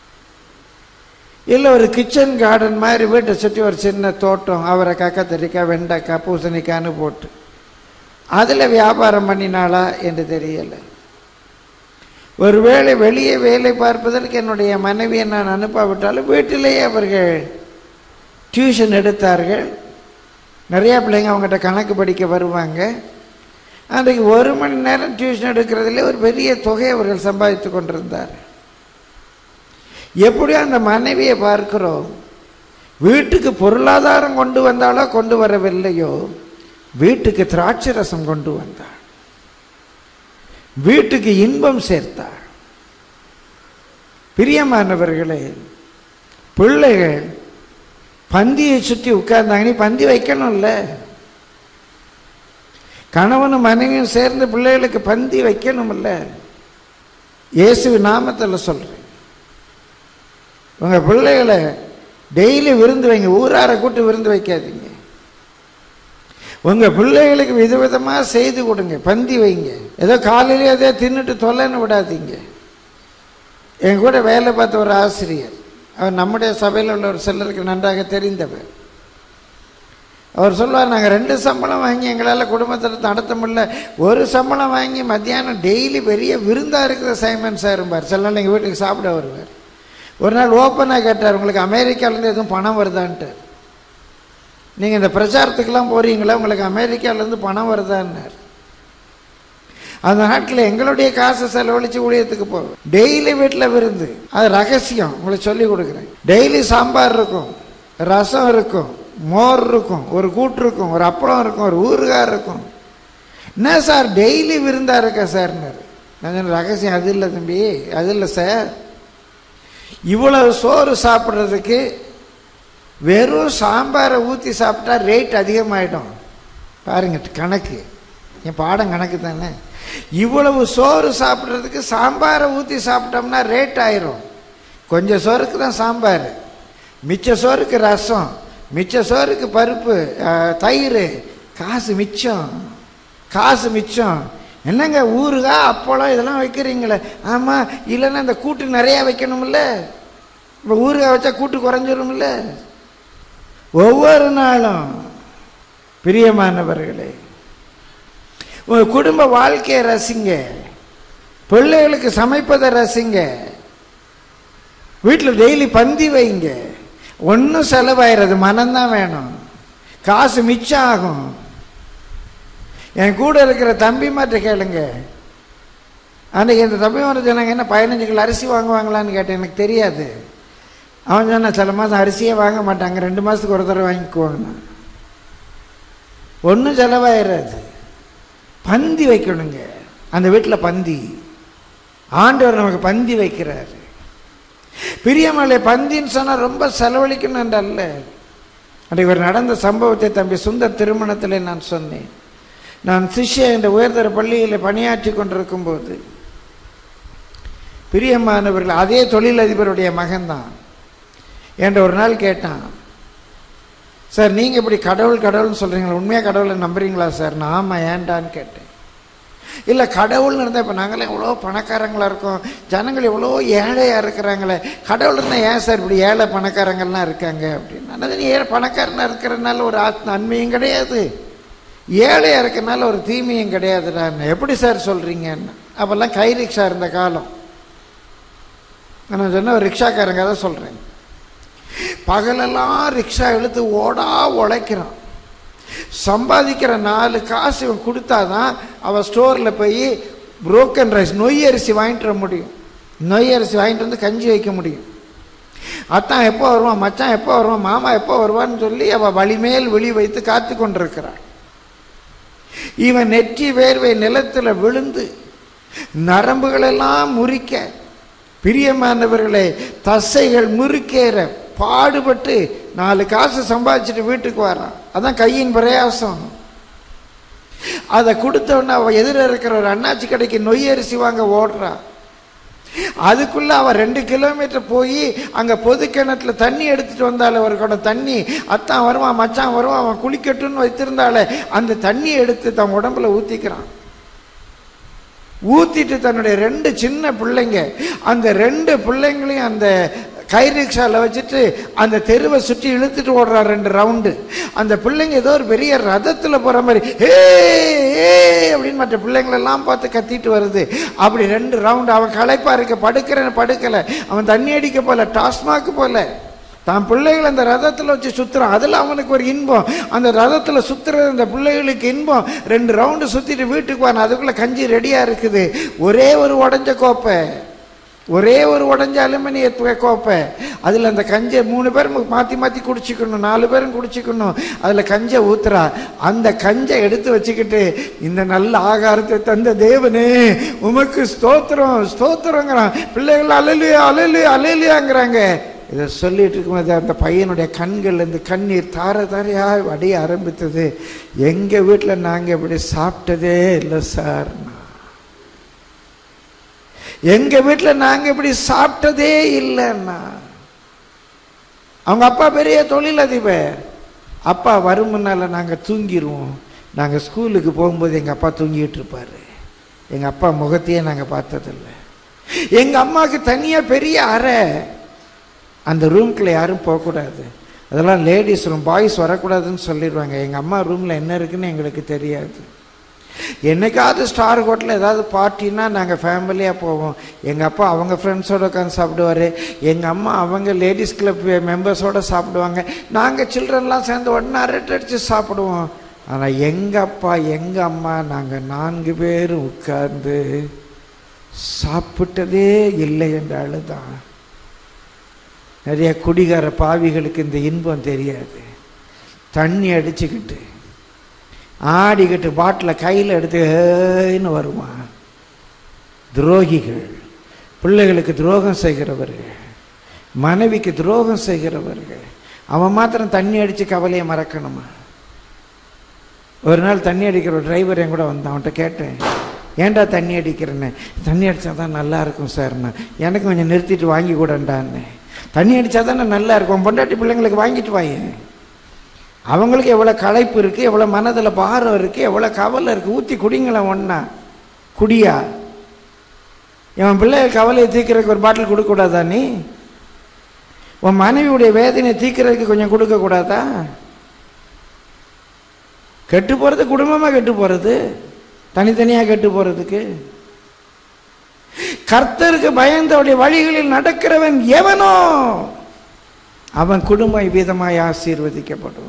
இல்லை ஒரு கிச்சன் கார்டன் மாதிரி வீட்டை சுற்றி ஒரு சின்ன தோட்டம் அவரைக்காய் கத்திரிக்காய் வெண்டைக்காய் பூசணிக்காய்னு போட்டு அதில் வியாபாரம் பண்ணினாளா என்று தெரியலை ஒருவேளை வெளியே வேலை பார்ப்பதற்கு என்னுடைய மனைவியை நான் அனுப்பாவிட்டாலும் வீட்டிலேயே அவர்கள் டியூஷன் எடுத்தார்கள் நிறையா பிள்ளைங்க அவங்ககிட்ட கணக்கு படிக்க வருவாங்க அன்றைக்கு ஒரு மணி நேரம் டியூஷன் எடுக்கிறதுல ஒரு பெரிய தொகை அவர்கள் சம்பாதித்து கொண்டிருந்தார் எப்படியோ அந்த மனைவியை பார்க்கிறோம் வீட்டுக்கு பொருளாதாரம் கொண்டு வந்தாலோ கொண்டு வரவில்லையோ வீட்டுக்கு திராட்சை ரசம் கொண்டு வந்தாள் வீட்டுக்கு இன்பம் சேர்த்தாள் பிரியமானவர்களே பிள்ளைகள் பந்தியை சுற்றி உட்கார்ந்தாங்க நீ பந்தி வைக்கணும்ல கணவனும் மனைவியும் சேர்ந்து பிள்ளைகளுக்கு பந்தி வைக்கணும்ல இயேசு நாமத்தில் சொல்றேன் உங்க பிள்ளைகளை டெய்லி விருந்து வைங்க ஊரார கூட்டு விருந்து வைக்காதீங்க உங்க பிள்ளைகளுக்கு விதவிதமா செய்து கொடுங்க பந்தி வைங்க ஏதோ காலையிலே ஏதோ தின்னுட்டு தொல்லைன்னு விடாதீங்க என் கூட வேலை பார்த்த ஒரு ஆசிரியர் அவர் நம்முடைய சபையில் உள்ள ஒரு சிலருக்கு நன்றாக தெரிந்தவர் அவர் சொல்லுவார் நாங்கள் ரெண்டு சம்பளம் வாங்கி எங்களால் குடும்பத்தை நடத்த முடியல ஒரு சம்பளம் வாங்கி மத்தியானம் டெய்லி பெரிய விருந்தாக இருக்கிற சைமன் சாரும்பார் சில நாள் எங்கள் வீட்டுக்கு சாப்பிட வருவார் ஒரு நாள் ஓப்பனாக கேட்டார் உங்களுக்கு அமெரிக்காலேருந்து எதுவும் பணம் வருதான்ட்டு நீங்கள் இந்த பிரச்சாரத்துக்கெல்லாம் போகிறீங்களா உங்களுக்கு அமெரிக்காலேருந்து பணம் வருதான்னார் அந்த நாட்டில் எங்களுடைய காசை செலவழித்து ஊழியத்துக்கு போவோம் டெய்லி வீட்டில் விருந்து அது ரகசியம் உங்களுக்கு சொல்லி கொடுக்குறேன் டெய்லி சாம்பார் இருக்கும் ரசம் இருக்கும் மோர் இருக்கும் ஒரு கூட்டு இருக்கும் ஒரு அப்பளம் இருக்கும் ஒரு ஊறுகாய் இருக்கும் என்ன சார் டெய்லி விருந்தா இருக்க சார்னார் நான் சொன்னேன், ரகசியம் அது இல்லை தம்பி அது இல்லை சார் இவ்வளவு சோறு சாப்பிட்றதுக்கு வெறும் சாம்பாரை ஊற்றி சாப்பிட்டா ரேட் அதிகமாயிடும் பாருங்க கணக்கு என் பாடம் கணக்கு தானே இவ்வளவு சோறு சாப்பிட்றதுக்கு சாம்பாரை ஊற்றி சாப்பிட்டோம்னா ரேட் ஆயிரும் கொஞ்சம் சோறுக்கு தான் சாம்பார் மிச்ச சோறுக்கு ரசம் மிச்ச சோறுக்கு பருப்பு அஹ், தயிர் காசு மிச்சம் காசு மிச்சம் என்னங்க ஊறுகாய் அப்பளம் இதெல்லாம் வைக்கிறீங்களே ஆமாம் இல்லைன்னா இந்த கூட்டு நிறையா வைக்கணும்ல இப்போ ஊறுகாய் வச்சா கூட்டு குறைஞ்சிரும்ல ஒவ்வொரு நாளும் பிரியமானவர்களே உங்க குடும்ப வாழ்க்கையை ரசிங்க பிள்ளைகளுக்கு சமைப்பதை ரசிங்க வீட்டில் டெய்லி பந்தி வைங்க ஒன்றும் செலவாயிறது மனம்தான் வேணும் காசு மிச்சம் ஆகும் என் கூட இருக்கிற தம்பி மாட்ட கேளுங்க அன்றைக்கி இந்த தம்பி மாட்ட சொன்னாங்க என்ன பதினஞ்சு கிலோ அரிசி வாங்குவாங்களான்னு கேட்டேன் எனக்கு தெரியாது அவன் சொன்னான் சில மாதம் அரிசியே வாங்க மாட்டாங்க ரெண்டு மாதத்துக்கு ஒரு தடவை வாங்கிக்குவாங்க ஒன்றும் செலவாயிடாது பந்தி வைக்கணுங்க அந்த வீட்டில் பந்தி ஆண்டவர் நமக்கு பந்தி வைக்கிறாரு பிரியமலை பந்தின்னு சொன்னால் ரொம்ப செலவழிக்கணும் என்றல்ல அன்றைக்கு ஒரு நடந்த சம்பவத்தை தம்பி சுந்தர் திருமணத்தில் நான் சொன்னேன் நான் சிஷ்ய என்ற உயர்தர பள்ளியில் பணியாற்றி கொண்டிருக்கும் போது பிரியமானவர்கள் அதே தொழிலதிபருடைய மகன்தான் என்ற ஒரு நாள் கேட்டான் சார் நீங்கள் இப்படி கடவுள் கடவுள்னு சொல்கிறீங்களா உண்மையாக கடவுளை நம்புறீங்களா சார் நான் ஆமாம் ஏன்டான்னு கேட்டேன் இல்லை கடவுள்னு இருந்தால் இப்போ நாங்களாம் எவ்வளோ பணக்காரங்களா இருக்கோம் ஜனங்கள் எவ்வளோ ஏழையாக இருக்கிறாங்களே கடவுள் இருந்தால் ஏன் சார் இப்படி ஏழை பணக்காரங்கள்லாம் இருக்காங்க அப்படின்னு ஆனால் நீ ஏழை பணக்காரனாக இருக்கிறனால ஒரு ஆத் நன்மையும் கிடையாது ஏழையாக இருக்கிறனால ஒரு தீமையும் கிடையாதுடான்னு எப்படி சார் சொல்கிறீங்கன்னு அப்போல்லாம் கை ரிக்ஷா இருந்த காலம் நான் சொன்ன ஒரு ரிக்ஷாக்காரங்க தான் சொல்கிறேன் பகலெல்லாம் ரிக்ஷா இழுத்து ஓடா உழைக்கிறான் சம்பாதிக்கிற நாலு காசு இவன் கொடுத்தாதான் அவன் ஸ்டோரில் போய் புரோக்கன் ரைஸ் நொய் அரிசி வாங்கிட்டு வர முடியும் நொய் அரிசி வாங்கிட்டு வந்து கஞ்சி வைக்க முடியும் அத்தான் எப்போ வருவான் மச்சான் எப்போ வருவான் மாமா எப்போ வருவான்னு சொல்லி அவள் வழிமேல் விழி வைத்து காத்து கொண்டிருக்கிறாள் இவன் நெற்றி வேர்வை நிலத்தில் விழுந்து நரம்புகளெல்லாம் முறிக்க பிரியமானவர்களே தசைகள் முறுக்கேற பாடுபட்டு நாலு காசு சம்பாதிச்சுட்டு வீட்டுக்கு வரான் அதான் கையின் பிரயாசம் அதை கொடுத்தவொடனே அவன் எதிர இருக்கிற ஒரு அண்ணாச்சி கடைக்கு நொய் அரிசி வாங்க ஓடுறா அதுக்குள்ள அவன் ரெண்டு கிலோமீட்டர் போய் அங்க பொது கிணத்துல தண்ணி எடுத்துட்டு வந்தால ஒரு குடம் தண்ணி அத்தான் வருவான் மச்சான் வருவான் அவன் குளிக்கட்டும்னு வைத்திருந்தால அந்த தண்ணியை எடுத்து தன் உடம்புல ஊத்திக்கிறான் ஊத்திட்டு தன்னுடைய ரெண்டு சின்ன பிள்ளைங்க அந்த ரெண்டு பிள்ளைங்களையும் அந்த கை ரிக்ஷாவில் வச்சுட்டு அந்த தெருவை சுற்றி இழுத்துட்டு ஓடுறார் ரெண்டு ரவுண்டு அந்த பிள்ளைங்க ஏதோ ஒரு பெரிய ரதத்தில் போகிற மாதிரி ஏ ஏ அப்படின்னு மற்ற பிள்ளைங்களெல்லாம் பார்த்து கத்திட்டு வருது அப்படி ரெண்டு ரவுண்டு அவன் களைப்பா இருக்க படுக்கிறேன்னு படுக்கலை அவன் தண்ணி அடிக்க போல டாஸ்மாக்கு போல தான் பிள்ளைகள் அந்த ரதத்தில் வச்சு சுற்றுறான் அதில் அவனுக்கு ஒரு இன்பம் அந்த ரதத்தில் சுற்றுறது அந்த பிள்ளைகளுக்கு இன்பம் ரெண்டு ரவுண்டு சுற்றிட்டு வீட்டுக்கு வான அதுக்குள்ளே கஞ்சி ரெடியாக இருக்குது ஒரே ஒரு உடஞ்ச கோப்பை ஒரே ஒரு உடஞ்ச அலுமினிய து- கோப்பை அதில் அந்த கஞ்சை மூணு பேரும் மாற்றி மாற்றி குடிச்சிக்கணும் நாலு பேரும் குடிச்சிக்கணும் அதில் கஞ்சை ஊத்துறா அந்த கஞ்சை எடுத்து வச்சுக்கிட்டு இந்த நல்ல ஆகாரத்தை தந்த தேவனே உமக்கு ஸ்தோத்திரம் ஸ்தோத்திரங்கிறான் பிள்ளைகள் அலலியா அலலியா அலலியாங்கிறாங்க இதை சொல்லிட்டு இருக்கும்போது அந்த பையனுடைய கண்கள்லேருந்து கண்ணீர் தார தாரையா அடைய ஆரம்பித்தது எங்கள் வீட்டில் நாங்கள் இப்படி சாப்பிட்டதே இல்லை சார் எங்க வீட்டில் நாங்க இப்படி சாப்பிட்டதே இல்லைன்னா அவங்க அப்பா பெரிய தொழிலதிபர் அப்பா வரும் முன்னால நாங்க தூங்கிடுவோம் நாங்க ஸ்கூலுக்கு போகும்போது எங்க அப்பா தூங்கிட்டு இருப்பாரு எங்க அப்பா முகத்தையே நாங்க பார்த்ததில்ல எங்க அம்மாவுக்கு தனியா பெரிய அறை அந்த ரூம்குள்ள யாரும் போகக்கூடாது அதெல்லாம் லேடிஸ் ரூம் பாய்ஸ் வரக்கூடாதுன்னு சொல்லிடுவாங்க எங்க அம்மா ரூம்ல என்ன இருக்குன்னு எங்களுக்கு தெரியாது என்னைக்காவது ஸ்டார் ஹோட்டலில் ஏதாவது பார்ட்டினா நாங்கள் ஃபேமிலியாக போவோம் எங்கள் அப்பா அவங்க ஃப்ரெண்ட்ஸோட உட்காந்து சாப்பிடுவார் எங்கள் அம்மா அவங்க லேடிஸ் கிளப் மெம்பர்ஸோட சாப்பிடுவாங்க நாங்கள் சில்ட்ரன்லாம் சேர்ந்து உடனே அரட்டை அடித்து சாப்பிடுவோம் ஆனால் எங்கள் அப்பா எங்கள் அம்மா நாங்கள் நான்கு பேரும் உட்கார்ந்து சாப்பிட்டதே இல்லை என்ற அழுதான் நிறைய குடிகார பாவிகளுக்கு இந்த இன்பம் தெரியாது தண்ணி அடிச்சுக்கிட்டு ஆடிக்கிட்டு பாட்டில் கையில் எடுத்து ஏன்னு வருவான் துரோகிகள் பிள்ளைகளுக்கு துரோகம் செய்கிறவர்கள் மனைவிக்கு துரோகம் செய்கிறவர்கள் அவன் மாத்திரம் தண்ணி அடித்து கவலையை மறக்கணுமா ஒரு நாள் தண்ணி அடிக்கிற ஒரு டிரைவர் என் கூட வந்தான் அவன்கிட்ட கேட்டேன் ஏன்டா தண்ணி அடிக்கிறேன்னு தண்ணி அடித்தா தான் நல்லா இருக்கும் சார்ண்ணா எனக்கு கொஞ்சம் நிறுத்திட்டு வாங்கி கூடண்டான்னு தண்ணி அடித்தா தானே நல்லா இருக்கும் பொண்டாட்டி பிள்ளைங்களுக்கு வாங்கிட்டு வாயேன் அவங்களுக்கு எவ்வளோ களைப்பு இருக்குது எவ்வளோ மனதில் பாரம் இருக்குது எவ்வளோ கவலை இருக்குது ஊற்றி குடிங்களேன் ஒன்றா குடியா என் பிள்ளை கவலையை தீர்க்கறதுக்கு ஒரு பாட்டில் கொடுக்கக்கூடாதா நீ உன் மனைவியுடைய வேதனையை தீர்க்கறதுக்கு கொஞ்சம் கொடுக்கக்கூடாதா கெட்டு போகிறது குடும்பமாக கெட்டு போகிறது தனித்தனியாக கெட்டு போகிறதுக்கு கர்த்தருக்கு பயந்தவருடைய வழிகளில் நடக்கிறவன் எவனோ அவன் குடும்பம் விதமாய் ஆசீர்வதிக்கப்படும்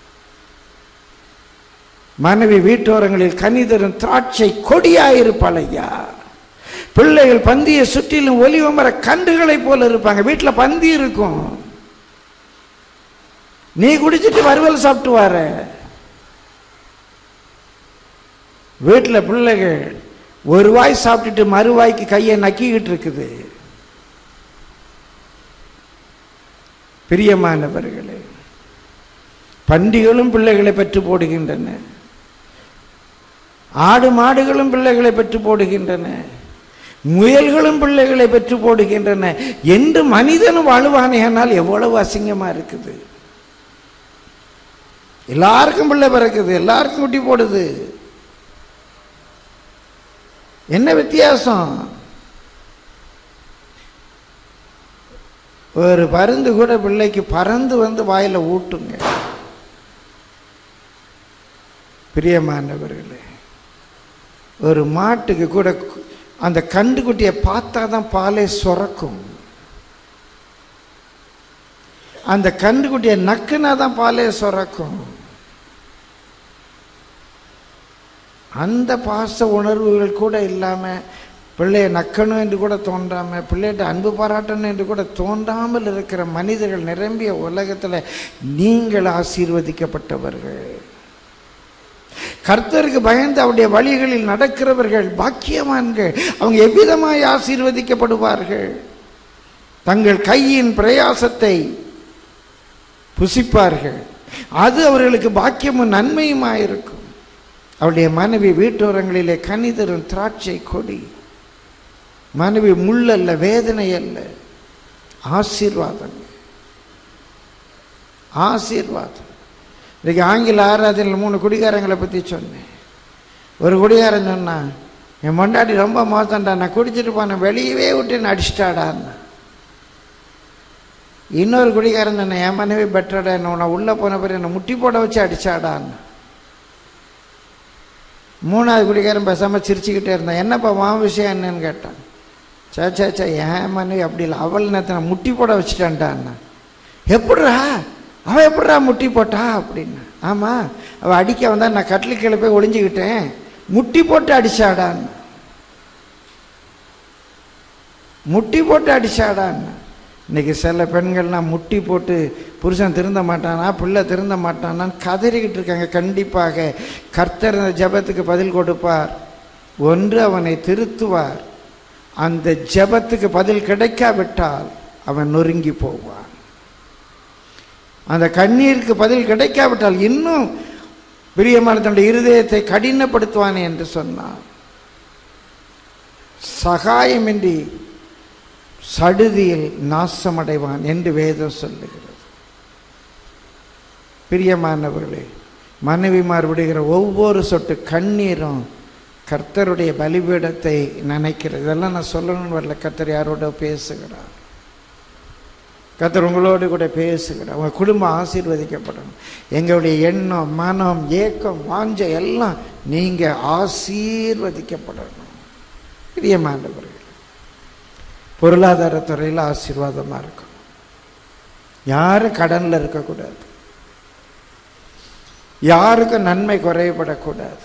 மனைவி வீட்டோரங்களில் கனிதரும் திராட்சை கொடியாயிருப்பாள் ஐயா பிள்ளைகள் பந்தியை சுற்றிலும் ஒலிவ மர கன்றுகளைப் போல இருப்பாங்க வீட்டில் பந்தி இருக்கும் நீ குடிச்சிட்டு வறுவல் சாப்பிட்டு வார வீட்டில் பிள்ளைகள் ஒரு வாய் சாப்பிட்டுட்டு மறுவாய்க்கு கையை நக்கிக்கிட்டு இருக்குது பிரியமானவர்களே பண்டிகளும் பிள்ளைகளை பெற்று போடுகின்றன ஆடு மாடுகளும் பிள்ளைகளை பெற்று போடுகின்றன முயல்களும் பிள்ளைகளை பெற்று போடுகின்றன என்று மனிதனும் வாழ்வானேனால் எவ்வளவு அசிங்கமா இருக்குது எல்லாருக்கும் பிள்ளை பிறக்குது எல்லாருக்கும் குட்டி போடுது என்ன வித்தியாசம் ஒரு பருந்து கூட பிள்ளைக்கு பறந்து வந்து வாயில ஊட்டுங்க பிரியமானவர்களே ஒரு மாட்டுக்கு கூட கு- அந்த கண்டுக்குட்டியை பார்த்தா தான் பாலே சுரக்கும் அந்த கண்டுக்குட்டியை நக்குனா தான் பாலே சுரக்கும் அந்த பாச உணர்வுகள் கூட இல்லாமல் பிள்ளையை நக்கணும் என்று கூட தோன்றாமல் பிள்ளைகிட்ட அன்பு பாராட்டணும் என்று கூட தோன்றாமல் இருக்கிற மனிதர்கள் நிரம்பிய உலகத்தில் நீங்கள் ஆசீர்வதிக்கப்பட்டவர்கள் கர்த்தருக்கு பயந்து அவருடைய வழிகளில் நடக்கிறவர்கள் பாக்கியவான்கள் அவங்க எவ்விதமாய் ஆசீர்வதிக்கப்படுவார்கள் தங்கள் கையின் பிரயாசத்தை புசிப்பார்கள் அது அவர்களுக்கு பாக்கியமும் நன்மையுமாயிருக்கும் அவருடைய மனைவி வீட்டோரங்களிலே கனிதரும் திராட்சை கொடி மனைவி முள்ளல்ல வேதனை அல்ல ஆசீர்வாதம் ஆசீர்வாதம் இன்னைக்கு ஆங்கில ஆராதனையில் மூணு குடிகாரங்களை பற்றி சொன்னேன் ஒரு குடிகாரன் சொன்னான் என் மொண்டாடி ரொம்ப மோசம்டா நான் குடிச்சிட்டு போனேன் வெளியவே விட்டு என்ன அடிச்சிட்டாடான்னு இன்னொரு குடிகாரன் சொன்னேன் என் மனைவி பெட்டரடா என்ன உன்னை உள்ளே போன பிறகு என்னை முட்டி போட வச்சு அடிச்சாடான்னு மூணாவது குடிகாரன் பேசாமல் சிரிச்சுக்கிட்டே இருந்தான் என்னப்பா வா விஷயம் என்னன்னு கேட்டான் சே சே சே என் மனைவி அப்படி இல்லை அவள் நேரத்தை முட்டி போட வச்சுட்டான்டான்னா எப்படிரா அவள் எப்படிரா முட்டி போட்டா அப்படின்னு ஆமாம் அவள் அடிக்க வந்தா நான் கட்டில் கீழே போய் ஒளிஞ்சுக்கிட்டேன் முட்டி போட்டு அடிச்சாடான்னு முட்டி போட்டு அடிச்சாடான்னு இன்னைக்கு சில பெண்கள்லாம் முட்டி போட்டு புருஷன் திருந்த மாட்டானா பிள்ளை திருந்த மாட்டானான்னு கதறிக்கிட்டு இருக்காங்க கண்டிப்பாக கர்த்தர் இந்த ஜெபத்துக்கு பதில் கொடுப்பார் ஒன்று அவனை திருத்துவார் அந்த ஜெபத்துக்கு பதில் கிடைக்காவிட்டால் அவன் நொறுங்கி போவான் அந்த கண்ணீருக்கு பதில் கிடைக்காவிட்டால் இன்னும் பிரியமான தன்னுடைய இருதயத்தை கடினப்படுத்துவான் என்று சொன்னான் சகாயமின்றி சடுதியில் நாசமடைவான் என்று வேதம் சொல்லுகிறது பிரியமானவர்களே மனைவிமார் விடுகிற ஒவ்வொரு சொட்டு கண்ணீரும் கர்த்தருடைய பலிபீடத்தை நினைக்கிறது இதெல்லாம் நான் சொல்லணும்னு வரல கர்த்தர் யாரோட பேசுகிறார் கர்த்தர் உங்களோடு கூட பேசுகிறார் உங்கள் குடும்பம் ஆசீர்வதிக்கப்படணும் எங்களுடைய எண்ணம் மனம் ஏக்கம் வாஞ்ச எல்லாம் நீங்கள் ஆசீர்வதிக்கப்படணும் பிரியமானவர்கள் பொருளாதாரத்துறையில் ஆசீர்வாதமாக இருக்கும் யாரும் கடனில் இருக்கக்கூடாது யாருக்கும் நன்மை குறைபடக்கூடாது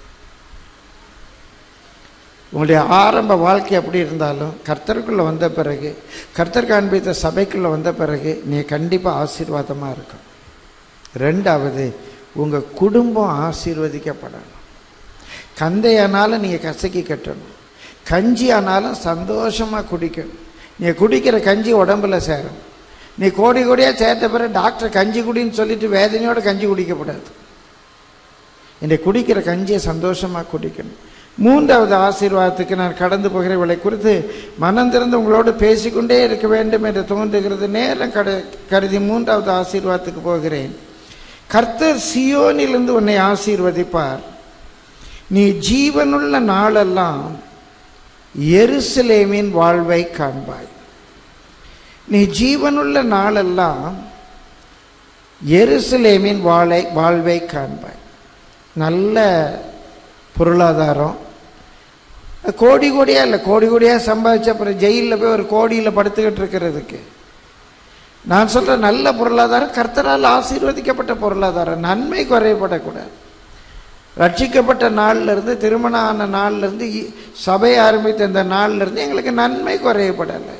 உங்களுடைய ஆரம்ப வாழ்க்கை எப்படி இருந்தாலும் கர்த்தருக்குள்ளே வந்த பிறகு கர்த்தர் காண்பித்த சபைக்குள்ளே வந்த பிறகு நீ கண்டிப்பாக ஆசீர்வாதமாக இருக்கும் ரெண்டாவது உங்கள் குடும்பம் ஆசீர்வதிக்கப்படணும் கந்தையானாலும் நீங்கள் கசக்கி கட்டணும் கஞ்சி ஆனாலும் சந்தோஷமாக குடிக்கணும் நீ குடிக்கிற கஞ்சி உடம்புல சேரும் நீ கோடி கோடியாக சேர்த்த பிறகு டாக்டர் கஞ்சி குடின்னு சொல்லிட்டு வேதனையோட கஞ்சி குடிக்கப்படாது இந்த குடிக்கிற கஞ்சியை சந்தோஷமாக குடிக்கணும் மூன்றாவது ஆசீர்வாதத்துக்கு நான் கடந்து போகிற விலை குறித்து மனம் திறந்து உங்களோடு பேசிக்கொண்டே இருக்க வேண்டும் என்று தோன்றுகிறது நேரம் கட கருதி மூன்றாவது ஆசீர்வாதத்துக்கு போகிறேன் கர்த்தர் சியோனிலிருந்து உன்னை ஆசீர்வதிப்பார் நீ ஜீவனுள்ள நாளெல்லாம் எருசலேமின் வாழ்வை காண்பாய் நீ ஜீவனுள்ள நாளெல்லாம் எருசலேமின் வாழை வாழ்வை காண்பாய் நல்ல பொருளாதாரம் கோடி கோடியாக இல்லை கோடி கோடியாக சம்பாதிச்ச அப்புறம் ஜெயிலில் போய் ஒரு கோடியில் படுத்துக்கிட்டு இருக்கிறதுக்கு நான் சொல்கிற நல்ல பொருளாதாரம் கர்த்தரால் ஆசீர்வதிக்கப்பட்ட பொருளாதாரம் நன்மை குறையப்படக்கூடாது ரட்சிக்கப்பட்ட நாள்லேருந்து திருமணம் ஆன நாள்லேருந்து சபை ஆரம்பித்த இந்த நாள்லேருந்து எங்களுக்கு நன்மை குறையப்படலை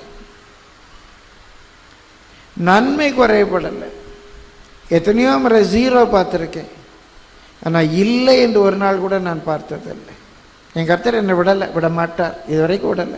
நன்மை குறையப்படலை எத்தனையோ முறை ஜீரோ பார்த்துருக்கேன் ஆனால் இல்லை என்று ஒரு நாள் கூட நான் பார்த்ததில்லை என் கர்த்தர் என்னை விடலை விட மாட்டார் இது வரைக்கும் விடலை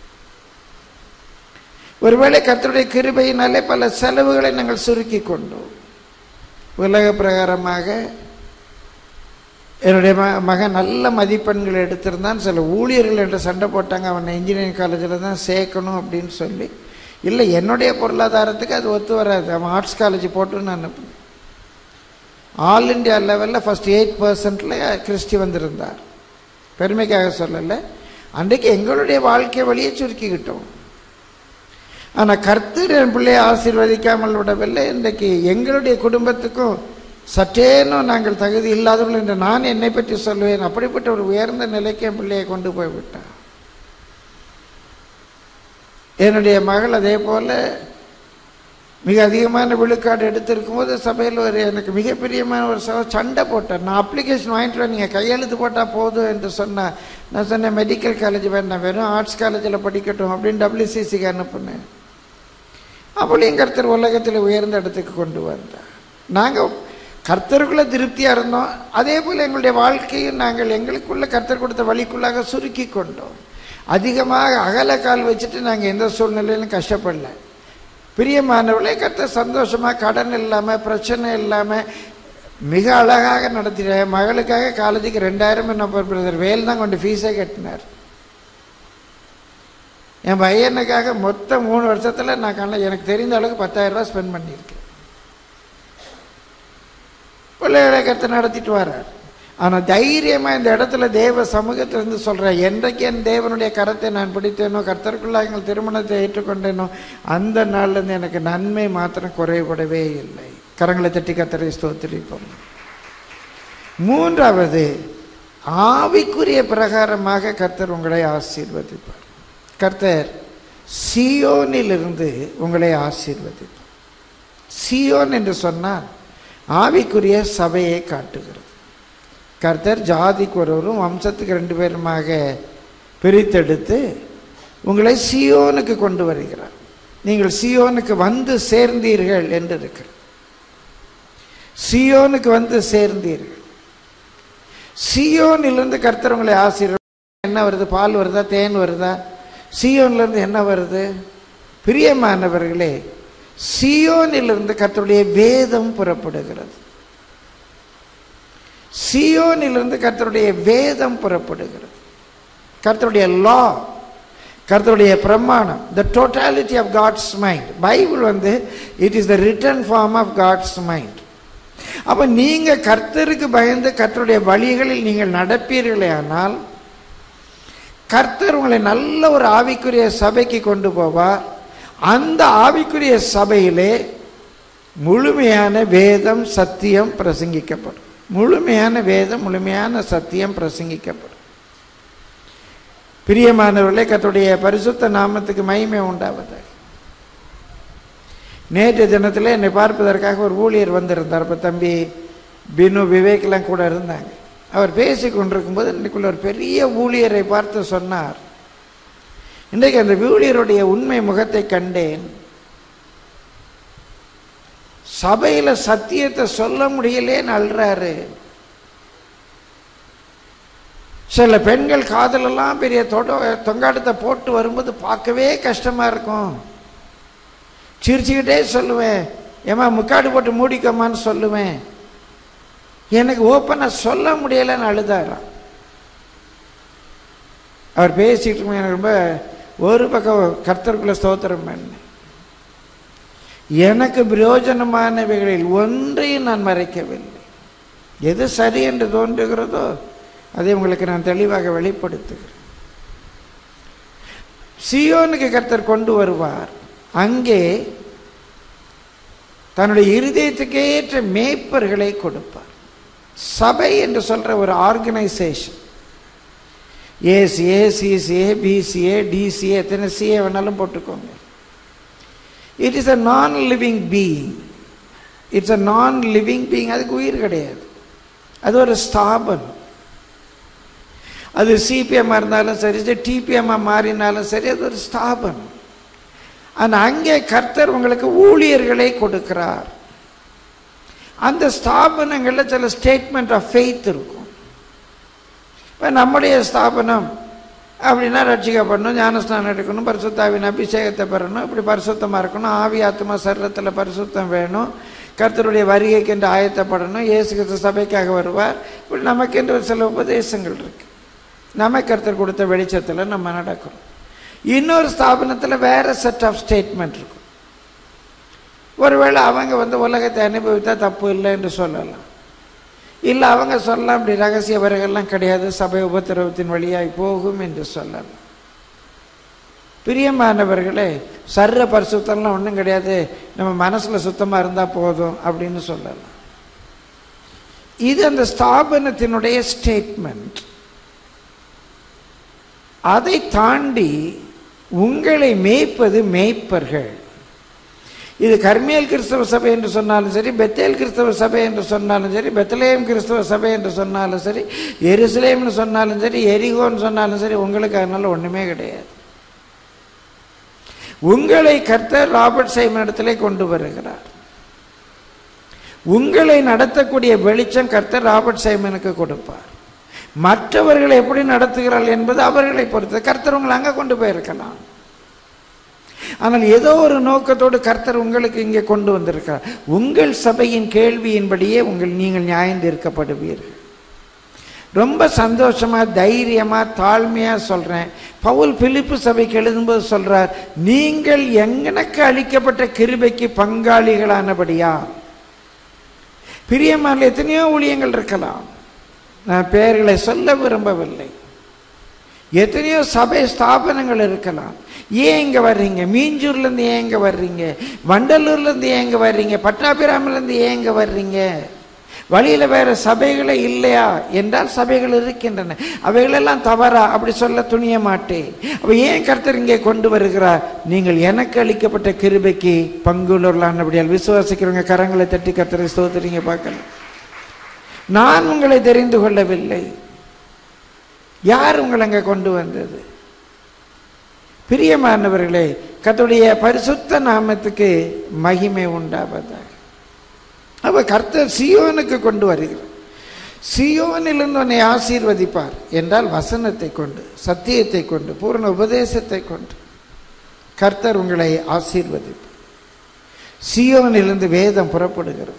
ஒருவேளை கர்த்தருடைய கிருபையினாலே பல செலவுகளை நாங்கள் சுருக்கி கொண்டோம் உலக பிரகாரமாக என்னுடைய ம மகன் நல்ல மதிப்பெண்கள் எடுத்திருந்தான் சில ஊழியர்கள் என்று சண்டை போட்டாங்க அவனை இன்ஜினியரிங் காலேஜில் தான் சேர்க்கணும் அப்படின்னு சொல்லி இல்லை என்னுடைய பொருளாதாரத்துக்கு அது ஒத்து வராது அவன் ஆர்ட்ஸ் காலேஜ் போட்டு நான் அனுப்புனேன் ஆல் இண்டியா லெவலில் ஃபஸ்ட் எயிட் பர்சன்டில் கிறிஸ்டி வந்திருந்தார் பெருமைக்காக சொல்லலை அன்றைக்கு எங்களுடைய வாழ்க்கை வழியை சுருக்கிக்கிட்டோம் ஆனால் கர்த்தர் என் பிள்ளையை ஆசீர்வதிக்காமல் விடவில்லை இன்றைக்கு எங்களுடைய குடும்பத்துக்கும் சற்றேனும் நாங்கள் தகுதி இல்லாதவர்கள் என்று நான் என்னை பற்றி சொல்லுவேன் அப்படிப்பட்ட ஒரு உயர்ந்த நிலைக்கு என் பிள்ளையை கொண்டு போய் விட்டான் என்னுடைய மகள் அதே போல் மிக அதிகமான விழுக்காடு எடுத்திருக்கும் போது சபையில் ஒரு எனக்கு மிக பிரியமான ஒரு சக சண்டை போட்டார் நான் அப்ளிகேஷன் வாங்கிட்டு வரேன் நீங்கள் கையெழுத்து போட்டால் போதும் என்று சொன்னேன் நான் சொன்னேன் மெடிக்கல் காலேஜ் வேண்டாம் வெறும் ஆர்ட்ஸ் காலேஜில் படிக்கட்டும் அப்படின்னு டபிள்யூசிசிக்கு அனுப்புனேன் அப்படியும் கர்த்தர் உலகத்தில் உயர்ந்த இடத்துக்கு கொண்டு வந்தார் நாங்கள் கர்த்தருக்குள்ளே திருப்தியாக இருந்தோம் அதே போல் எங்களுடைய வாழ்க்கையும் நாங்கள் எங்களுக்குள்ள கர்த்தர் கொடுத்த வழிக்குள்ளாக சுருக்கி கொண்டோம் அதிகமாக அகல கால் வச்சுட்டு நாங்கள் எந்த சூழ்நிலையிலும் கஷ்டப்படல பிரியமானவர்களே கர்த்தர் சந்தோஷமாக கடன் இல்லாமல் பிரச்சனை இல்லாமல் மிக அழகாக நடத்திட்டார் மகளுக்காக காலேஜுக்கு ரெண்டாயிரம் என்ன பிரதர் வேல் தான் கொண்டு ஃபீஸே கட்டினார் என் பையனுக்காக மொத்தம் மூணு வருஷத்தில் நான் கண்ண எனக்கு தெரிந்த அளவுக்கு பத்தாயிரம் ரூபாய் ஸ்பெண்ட் பண்ணியிருக்கேன் பிள்ளைகளை கருத்தை நடத்திட்டு வர்றார் ஆனால் தைரியமாக இந்த இடத்துல தேவ சமூகத்திலிருந்து சொல்கிறேன் என்றைக்கு என் தேவனுடைய கரத்தை நான் பிடித்தேனோ கர்த்தருக்குள்ள எங்கள் திருமணத்தை ஏற்றுக்கொண்டேனோ அந்த நாள்லேருந்து எனக்கு நன்மை மாத்திரம் குறைபடவே இல்லை கரங்களை தட்டி கத்தரை ஸ்தோத்திரிப்போம் மூன்றாவது ஆவிக்குரிய பிரகாரமாக கர்த்தர் உங்களை ஆசீர்வதிப்பார் கர்த்தர் சியோனிலிருந்து உங்களை ஆசீர்வதிப்பார் சியோன் என்று சொன்னால் ஆவிக்குரிய சபையை காட்டுகிறது கர்த்தர் ஜாதிக்கு ஒருவரும் வம்சத்துக்கு ரெண்டு பேருமாக பிரித்தெடுத்து உங்களை சியோனுக்கு கொண்டு வருகிறார் நீங்கள் சியோனுக்கு வந்து சேர்ந்தீர்கள் என்று இருக்கிறது சியோனுக்கு வந்து சேர்ந்தீர்கள் சியோனிலிருந்து கர்த்தர் உங்களை ஆசீர்வாதம் என்ன வருது பால் வருதா தேன் வருதா சியோன்லேருந்து என்ன வருது பிரியமானவர்களே சியோனிலிருந்து கர்த்தருடைய வேதம் புறப்படுகிறது சியோனிலிருந்து கர்த்தருடைய வேதம் புறப்படுகிறது கர்த்தருடைய லா கர்த்தருடைய பிரமாணம் the totality of God's mind Bible வந்து it is the written form of God's mind அப்போ நீங்கள் கர்த்தருக்கு பயந்து கர்த்தருடைய வழிகளில் நீங்கள் நடப்பீர்களே ஆனால் கர்த்தர் உங்களை நல்ல ஒரு ஆவிக்குரிய சபைக்கு கொண்டு போவார் அந்த ஆவிக்குரிய சபையிலே முழுமையான வேதம் சத்தியம் பிரசங்கிக்கப்படும் முழுமையான வேதம் முழுமையான சத்தியம் பிரசங்கிக்கப்படும் பிரியமானவர்களே கர்த்தருடைய பரிசுத்த நாமத்துக்கு மகிமை உண்டாவது நேற்று தினத்தில் என்னை பார்ப்பதற்காக ஒரு ஊழியர் வந்திருந்தார் இப்போ தம்பி பினு விவேக்லாம் கூட இருந்தாங்க அவர் பேசி கொண்டிருக்கும்போது இன்னைக்குள்ள ஒரு பெரிய ஊழியரை பார்த்து சொன்னார் இன்றைக்கு அந்த ஊழியருடைய உண்மை முகத்தை கண்டேன் சபையில் சத்தியத்தை சொல்ல முடியலேன்னு அல்றாரு சில பெண்கள் காதலெல்லாம் பெரிய தொட தொங்காட்டத்தை போட்டு வரும்போது பார்க்கவே கஷ்டமாக இருக்கும் சிரிச்சுக்கிட்டே சொல்லுவேன் ஏமா முக்காடு போட்டு மூடிக்கோமான்னு சொல்லுவேன் எனக்கு ஓப்பனாக சொல்ல முடியலைன்னு அழுதாராம் அவர் பேசிக்கிட்டு இருக்கும் எனக்கு ரொம்ப ஒரு பக்கம் கர்த்தருக்குள்ள ஸ்தோத்திரம் பண்ணேன் எனக்கு பிரயோஜனமானவைகளில் ஒன்றையும் நான் மறைக்கவில்லை எது சரி என்று தோன்றுகிறதோ அதை உங்களுக்கு நான் தெளிவாக வெளிப்படுத்துகிறேன் சியோனுக்கு கர்த்தர் கொண்டு வருவார் அங்கே தன்னுடைய இருதயத்துக்கு ஏற்ற மேய்ப்பர்களை கொடுப்பார் சபை என்று சொல்ற ஒரு organisation ACA CCA BCA DCA எத்தனை சிஏ வேணாலும் போட்டுக்கோங்க இட் இஸ் அ நான் லிவிங் பீயிங் இட்ஸ் அ நான் லிவிங் பீயிங் அதுக்கு உயிர் கிடையாது அது ஒரு ஸ்தாபனம் அது சிபிஎம்மாக இருந்தாலும் சரி சரி டிபிஎம்மாக மாறினாலும் சரி அது ஒரு ஸ்தாபனம் ஆனால் அங்கே கர்த்தர் உங்களுக்கு ஊழியர்களை கொடுக்கிறார் அந்த ஸ்தாபனங்களில் சில ஸ்டேட்மெண்ட் ஆஃப் ஃபெய்த் இருக்கும் இப்போ நம்முடைய ஸ்தாபனம் அப்படின்னா ரட்சிக்கப்படணும் ஞானஸ்நானம் எடுக்கணும் பரிசுத்தாவின் அபிஷேகத்தை பெறணும் இப்படி பரிசுத்தமாக இருக்கணும் ஆவி ஆத்மா சரீரத்தில் பரிசுத்தம் வேணும் கர்த்தருடைய வருகைக்கென்று ஆயத்தப்படணும் இயேசு கிறிஸ்து சபைக்காக வருவார் இப்படி நமக்கென்று ஒரு சில உபதேசங்கள் இருக்கு நம்ம கர்த்தர் கொடுத்த வெளிச்சத்தில் நம்ம நடக்கிறோம் இன்னொரு ஸ்தாபனத்தில் வேற செட் ஆஃப் ஸ்டேட்மெண்ட் இருக்கும் ஒருவேளை அவங்க வந்து உலகத்தை அனுபவித்தா தப்பு இல்லை என்று சொல்லலாம் இல்லை அவங்க சொல்லலாம் இப்படி ரகசிய வரைகள்லாம் கிடையாது சபை உபத்திரவத்தின் வழியாய் போகும் என்று சொல்லலாம் பிரியமானவர்களே சர்ற பரிசுத்தம்லாம் ஒன்றும் கிடையாது நம்ம மனசில் சுத்தமாக இருந்தால் போதும் அப்படின்னு சொல்லலாம் இது அந்த ஸ்தாபனத்தினுடைய ஸ்டேட்மெண்ட் அதை தாண்டி உங்களை மேய்ப்பது மேய்ப்பர்கள் இது கர்மியல் கிறிஸ்தவ சபை என்று சொன்னாலும் சரி பெத்தேல் கிறிஸ்தவ சபை என்று சொன்னாலும் சரி பெத்தலேயம் கிறிஸ்தவ சபை என்று சொன்னாலும் சரி எருசலேம்னு சொன்னாலும் சரி எரிகோன்னு சொன்னாலும் சரி உங்களுக்கு அதனால ஒன்றுமே கிடையாது உங்களை கர்த்தர் ராபர்ட் சைமன் இடத்திலே கொண்டு வருகிறார் உங்களை நடத்தக்கூடிய வெளிச்சம் கர்த்தர் ராபர்ட் சைமனுக்கு கொடுப்பார் மற்றவர்களை எப்படி நடத்துகிறார்கள் என்பது அவர்களை பொறுத்து கர்த்தர் உங்களை அங்கே கொண்டு போயிருக்கலாம் ஆனால் ஏதோ ஒரு நோக்கத்தோடு கர்த்தர் உங்களுக்கு இங்கே கொண்டு வந்திருக்கிறார் உங்கள் சபையின் கேள்வியின்படியே உங்கள் நீங்கள் நியாயம் தீர்க்கப்படுவீர்கள் ரொம்ப சந்தோஷமா தைரியமா தாழ்மையா சொல்றேன் பவுல் பிலிப்பு சபைக்கு எழுதும்போது சொல்றார் நீங்கள் எனக்கு அளிக்கப்பட்ட கிருபைக்கு பங்காளிகளானபடியா பிரியமான எத்தனையோ ஊழியங்கள் இருக்கலாம் நான் பெயர்களை சொல்ல விரும்பவில்லை எத்தனையோ சபை ஸ்தாபனங்கள் இருக்கலாம் ஏன் இங்கே வர்றீங்க மீஞ்சூர்லேருந்து ஏன் இங்கே வர்றீங்க வண்டலூர்லேருந்து ஏன் இங்கே வர்றீங்க பட்டாபிராமிலேருந்து ஏன் இங்கே வர்றீங்க வழியில் வேற சபைகளே இல்லையா என்றால் சபைகள் இருக்கின்றன அவைகளெல்லாம் தவறா அப்படி சொல்ல துணிய மாட்டேன் அப்ப ஏன் கர்த்தர் இங்கே கொண்டு வருகிறார் நீங்கள் எனக்கு அளிக்கப்பட்ட கிருபைக்கு பங்குள்ளவர்களானபடியால் விசுவாசிக்கிறவங்க கரங்களை தட்டி கர்த்தரை ஸ்தோத்திரிங்க பார்க்கலாம் நான் உங்களை தெரிந்து கொள்ளவில்லை யார் உங்களை அங்கே கொண்டு வந்தது பிரியமானவர்களே கர்த்தருடைய பரிசுத்த நாமத்துக்கு மகிமை உண்டாவதாக அவ கர்த்தர் சியோனுக்கு கொண்டு வருகிறார் சியோனிலிருந்து உன்னை ஆசீர்வதிப்பார் என்றால் வசனத்தை கொண்டு சத்தியத்தை கொண்டு பூர்ண உபதேசத்தை கொண்டு கர்த்தர் உங்களை ஆசீர்வதிப்பார் சியோனிலிருந்து வேதம் புறப்படுகிறது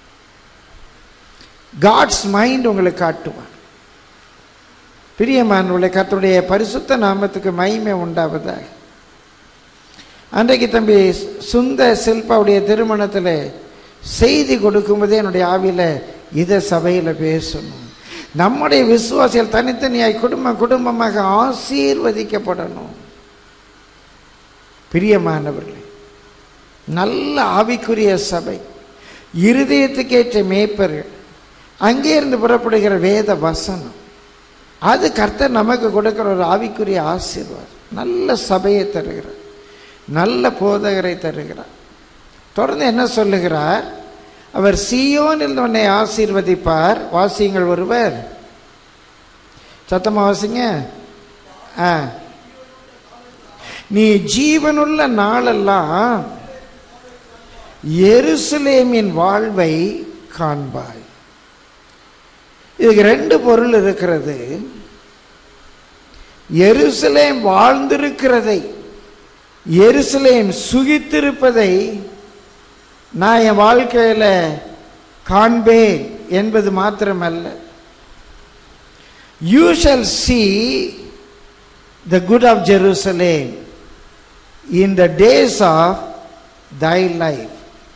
காட்ஸ் மைண்ட் உங்களுக்கு காட்டுவார் பிரியமானவர்களே கர்த்தருடைய பரிசுத்த நாமத்துக்கு மகிமை உண்டாவதாக அன்றைக்கு தம்பி சுந்த சில்பாவுடைய திருமணத்தில் செய்தி கொடுக்கும்போதே என்னுடைய ஆவியில் இதை சபையில் பேசணும் நம்முடைய விசுவாசிகள் தனித்தனியாய் குடும்பம் குடும்பமாக ஆசீர்வதிக்கப்படணும் பிரியமானவர்களே நல்ல ஆவிக்குரிய சபை இருதயத்துக்கேற்ற மேய்ப்பர்கள் அங்கே இருந்து புறப்படுகிற வேத வசனம் அது கர்த்தர் நமக்கு கொடுக்கிற ஒரு ஆவிக்குரிய ஆசீர்வாதம் நல்ல சபையை தருகிறார் நல்ல போதகரை தருகிறார் தொடர்ந்து என்ன சொல்லுகிறார் அவர் சீயோனில் உன்னை ஆசீர்வதிப்பார் வாசியுங்கள் ஒருவர் சத்தமா வாசிங்க ஆ நீ ஜீவனுள்ள நாளெல்லாம் எருசலேமின் வாழ்வை காண்பாய் இதுக்கு ரெண்டு பொருள் இருக்கிறது எருசலேம் வாழ்ந்திருக்கிறதை எருசலேம் சுகித்திருப்பதை நான் என் வாழ்க்கையில் காண்பேன் என்பது மாத்திரமல்ல you shall see the good of Jerusalem in the days of thy life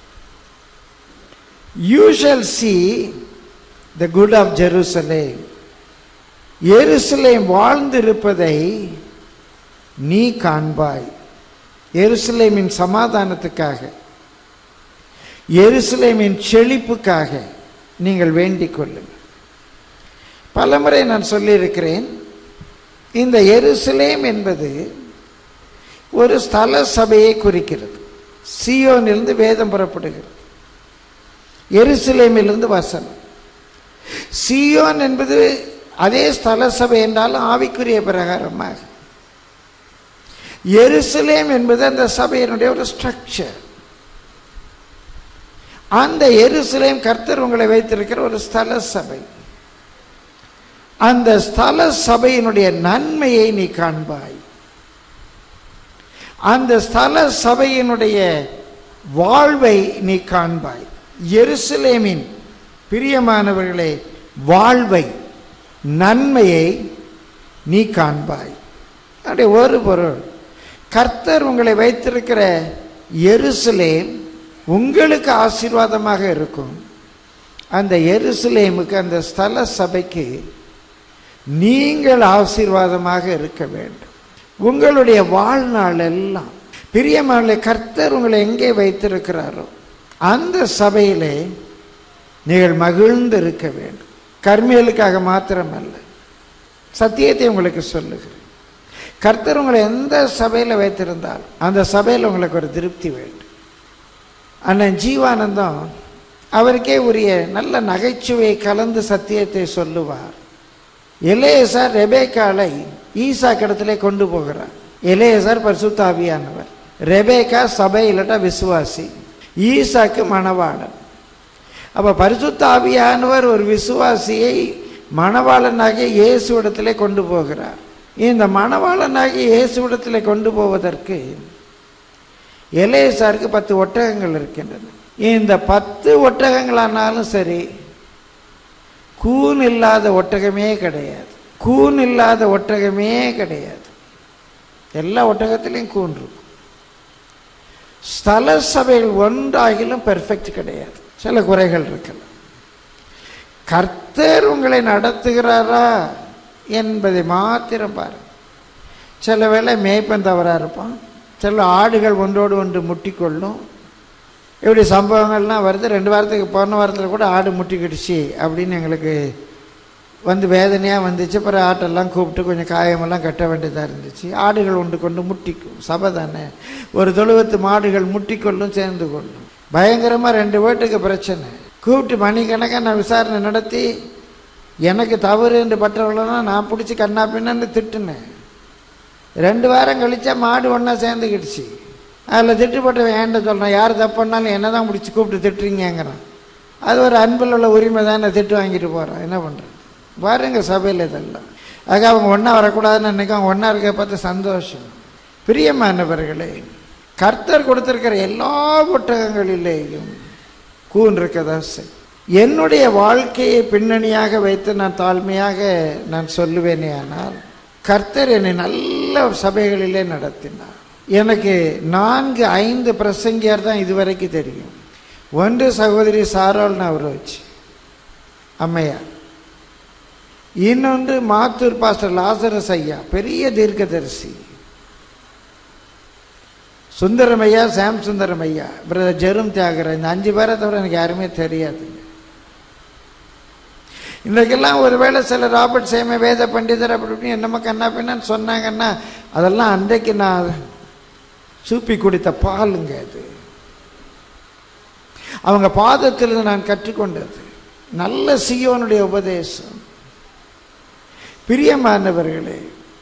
you shall see the good of Jerusalem எருசலேம் வாழ்ந்திருப்பதை நீ காண்பாய் எருசலேமின் சமாதானத்துக்காக எருசலேமின் செழிப்புக்காக நீங்கள் வேண்டிக் கொள்ளுங்கள் பலமுறை நான் சொல்லியிருக்கிறேன் இந்த எருசலேம் என்பது ஒரு ஸ்தல சபையை குறிக்கிறது சியோனிலிருந்து வேதம் புறப்படுகிறது எருசலேமிலிருந்து வசனம் சியோன் என்பது அதே ஸ்தல சபை என்றாலும் ஆவிக்குரிய பிரகாரமாக எருசலேம் என்பது அந்த சபையினுடைய ஒரு ஸ்ட்ரக்சர் அந்த எருசலேம் கர்த்தர் உங்களை வைத்திருக்கிற ஒரு ஸ்தல சபை அந்த ஸ்தல சபையினுடைய நன்மையை நீ காண்பாய் அந்த ஸ்தல சபையினுடைய வாழ்வை நீ காண்பாய் எருசலேமின் பிரியமானவர்களே வாழ்வை நன்மையை நீ காண்பாய் அப்படி ஒரு பொருள் கர்த்தர் உங்களை வைத்திருக்கிற எருசலேம் உங்களுக்கு ஆசீர்வாதமாக இருக்கும் அந்த எருசலேமுக்கு அந்த ஸ்தல சபைக்கு நீங்கள் ஆசீர்வாதமாக இருக்க வேண்டும் உங்களுடைய வாழ்நாள் எல்லாம் பிரியமான கர்த்தர் உங்களை எங்கே வைத்திருக்கிறாரோ அந்த சபையிலே நீங்கள் மகிழ்ந்து இருக்க வேண்டும் கர்மியலுக்காக மாத்திரமல்ல சத்தியத்தை உங்களுக்கு சொல்லுகிறேன் கர்த்தர் உங்களை எந்த சபையில் வைத்திருந்தாலும் அந்த சபையில் உங்களுக்கு ஒரு திருப்தி வேண்டும் அண்ணன் ஜீவானந்தம் அவருக்கே உரிய நல்ல நகைச்சுவை கலந்து சத்தியத்தை சொல்லுவார் எலேசார் ரெபேக்காலை ஈசா கிடத்திலே கொண்டு போகிறார் எலேசார் பரிசுத்தாவியானவர் ரெபேக்கா சபை இல்லாட்டா விசுவாசி ஈசாக்கு மணவாளன் அப்போ பரிசுத்த ஆவியானவர் ஒரு விசுவாசியை மணவாளனாகிய இயேசுவிடத்திலே கொண்டு போகிறார் இந்த மணவாளனாகிய இயேசுவிடத்திலே கொண்டு போவதற்கு எலேசாருக்கு பத்து ஒட்டகங்கள் இருக்கின்றன இந்த பத்து ஒட்டகங்களானாலும் சரி கூன் இல்லாத ஒட்டகமே கிடையாது கூன் இல்லாத ஒட்டகமே கிடையாது எல்லா ஒட்டகத்திலையும் கூன் இருக்கும் ஸ்தல சபைகள் ஒன்றாகிலும் பெர்ஃபெக்ட் கிடையாது சில குறைகள் இருக்கலாம் கர்த்தர் உங்களை நடத்துகிறாரா என்பதை மாத்திரம் பாருங்க சில வேளை மேய்ப்பன் தவறாக இருப்பான் சில ஆடுகள் ஒன்றோடு ஒன்று முட்டிக்கொள்ளும் இப்படி சம்பவங்கள்லாம் வருது ரெண்டு வாரத்துக்கு போன வாரத்தில் கூட ஆடு முட்டிக்கிடுச்சு அப்படின்னு எங்களுக்கு வந்து வேதனையாக வந்துச்சு அப்புறம் ஆட்டெல்லாம் கூப்பிட்டு கொஞ்சம் காயமெல்லாம் கட்ட வேண்டியதாக இருந்துச்சு ஆடுகள் ஒன்று கொண்டு முட்டிக்கும் சபை தானே ஒரு தொழுவத்து மாடுகள் முட்டிக்கொள்ளும் சேர்ந்து கொள்ளும் பயங்கரமாக ரெண்டு வீட்டுக்கு பிரச்சனை கூப்பிட்டு மணிக்கணக்காக நான் விசாரணை நடத்தி எனக்கு தவறு என்று பற்றவங்களெல்லாம் நான் பிடிச்சி கண்ணா பின்னன்னு திட்டுனேன் ரெண்டு வாரம் கழிச்சா மாடு ஒன்றா சேர்ந்துக்கிடுச்சு அதில் திட்டுப்பட்டவன் ஏன்ட சொல்கிறான் யார் தப்பு பண்ணாலும் என்ன தான் பிடிச்சி கூப்பிட்டு திட்டுறீங்கிறான் அது ஒரு அன்பில் உள்ள உரிமை தானே திட்டு வாங்கிட்டு போகிறான் என்ன பண்ணுறேன் பாருங்க சபையில் இதெல்லாம் ஆக அவங்க ஒன்றா வரக்கூடாதுன்னு நினைக்க அவங்க ஒன்றா இருக்க பார்த்து சந்தோஷம் பிரியமானவர்களே கர்த்தர் கொடுத்திருக்கிற எல்லா புத்தகங்களிலேயும் கூன் இருக்கதா செய் என்னுடைய வாழ்க்கையை பின்னணியாக வைத்து நான் தாழ்மையாக நான் சொல்லுவேனே ஆனால் கர்த்தர் என்னை நல்ல சபைகளிலே நடத்தினார் எனக்கு நான்கு ஐந்து பிரசங்கியார் தான் இதுவரைக்கும் தெரியும் ஒன்று சகோதரி சாரோல் நவரோஜ் அம்மையார் இன்னொன்று மாத்தூர் பாஸ்டர் லாசரஸ் ஐயா பெரிய தீர்க்கதரிசி சுந்தரமையா சாம் சுந்தரமையா பிரதர் ஜெரும் தியாகரா இந்த அஞ்சு பேரை தவிர எனக்கு யாருமே தெரியாது இன்றைக்கெல்லாம் ஒருவேளை சில ராபர்ட் சேம வேத பண்டிதர் அப்படி இப்படி என்னமோ கண்ணா பின்னான்னு சொன்னாங்கன்னா அதெல்லாம் அன்றைக்கு நான் சூப்பி குடித்த பாலுங்க அது அவங்க பாதத்திலிருந்து நான் கற்றுக்கொண்டது நல்ல சியோனுடைய உபதேசம் பிரியமானவர்களே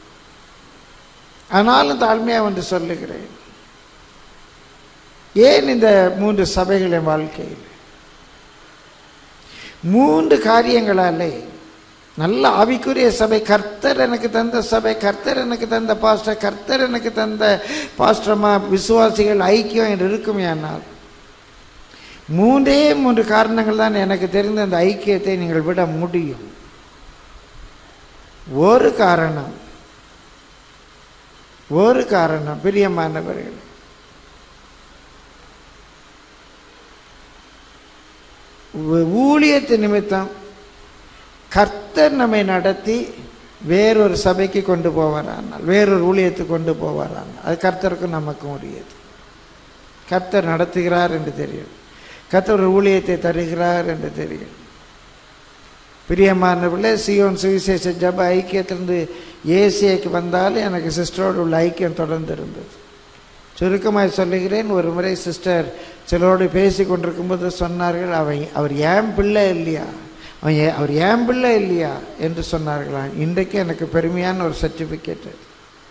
ஆனாலும் தாழ்மையாக வந்து சொல்லுகிறேன் ஏன் இந்த மூன்று சபைகளின் வாழ்க்கையில் மூன்று காரியங்களாலே நல்ல ஆவிக்குரிய சபை கர்த்தர் எனக்கு தந்த சபை கர்த்தர் எனக்கு தந்த பாஸ்டர் கர்த்தர் எனக்கு தந்த பாஸ்டர்மா விசுவாசிகள் ஐக்கியம் என்று இருக்குமே ஆனால் மூன்றே மூன்று காரணங்கள் தான் எனக்கு தெரிந்த அந்த ஐக்கியத்தை நீங்கள் விட முடியும் ஒரு காரணம் ஒரு காரணம் பிரியமானவர்கள் ஊழியத்து நிமித்தம் கர்த்தர் நம்மை நடத்தி வேறொரு சபைக்கு கொண்டு போவாரானால் வேறொரு ஊழியத்துக்கு கொண்டு போவாரானால் அது கர்த்தருக்கும் நமக்கும் உரியது கர்த்தர் நடத்துகிறார் என்று தெரியும் கர்த்தர் ஒரு ஊழியத்தை தருகிறார் என்று தெரியும் பிரியமானவர்களே சியோன் சுவிசேஷ ஜப ஐக்கியத்திலிருந்து ஏசியக்கு வந்தாலும் எனக்கு சிஸ்டரோடு உள்ள ஐக்கியம் தொடர்ந்து இருந்தது சுருக்கமாக சொல்லுகிறேன் ஒரு முறை சிஸ்டர் சிலரோடு பேசி கொண்டிருக்கும்போது சொன்னார்கள் அவன் அவர் ஏன் பிள்ளை இல்லையா அவன் ஏ அவர் ஏன் பிள்ளை இல்லையா என்று சொன்னார்களாம் இன்றைக்கு எனக்கு பெருமையான ஒரு சர்டிஃபிகேட் அது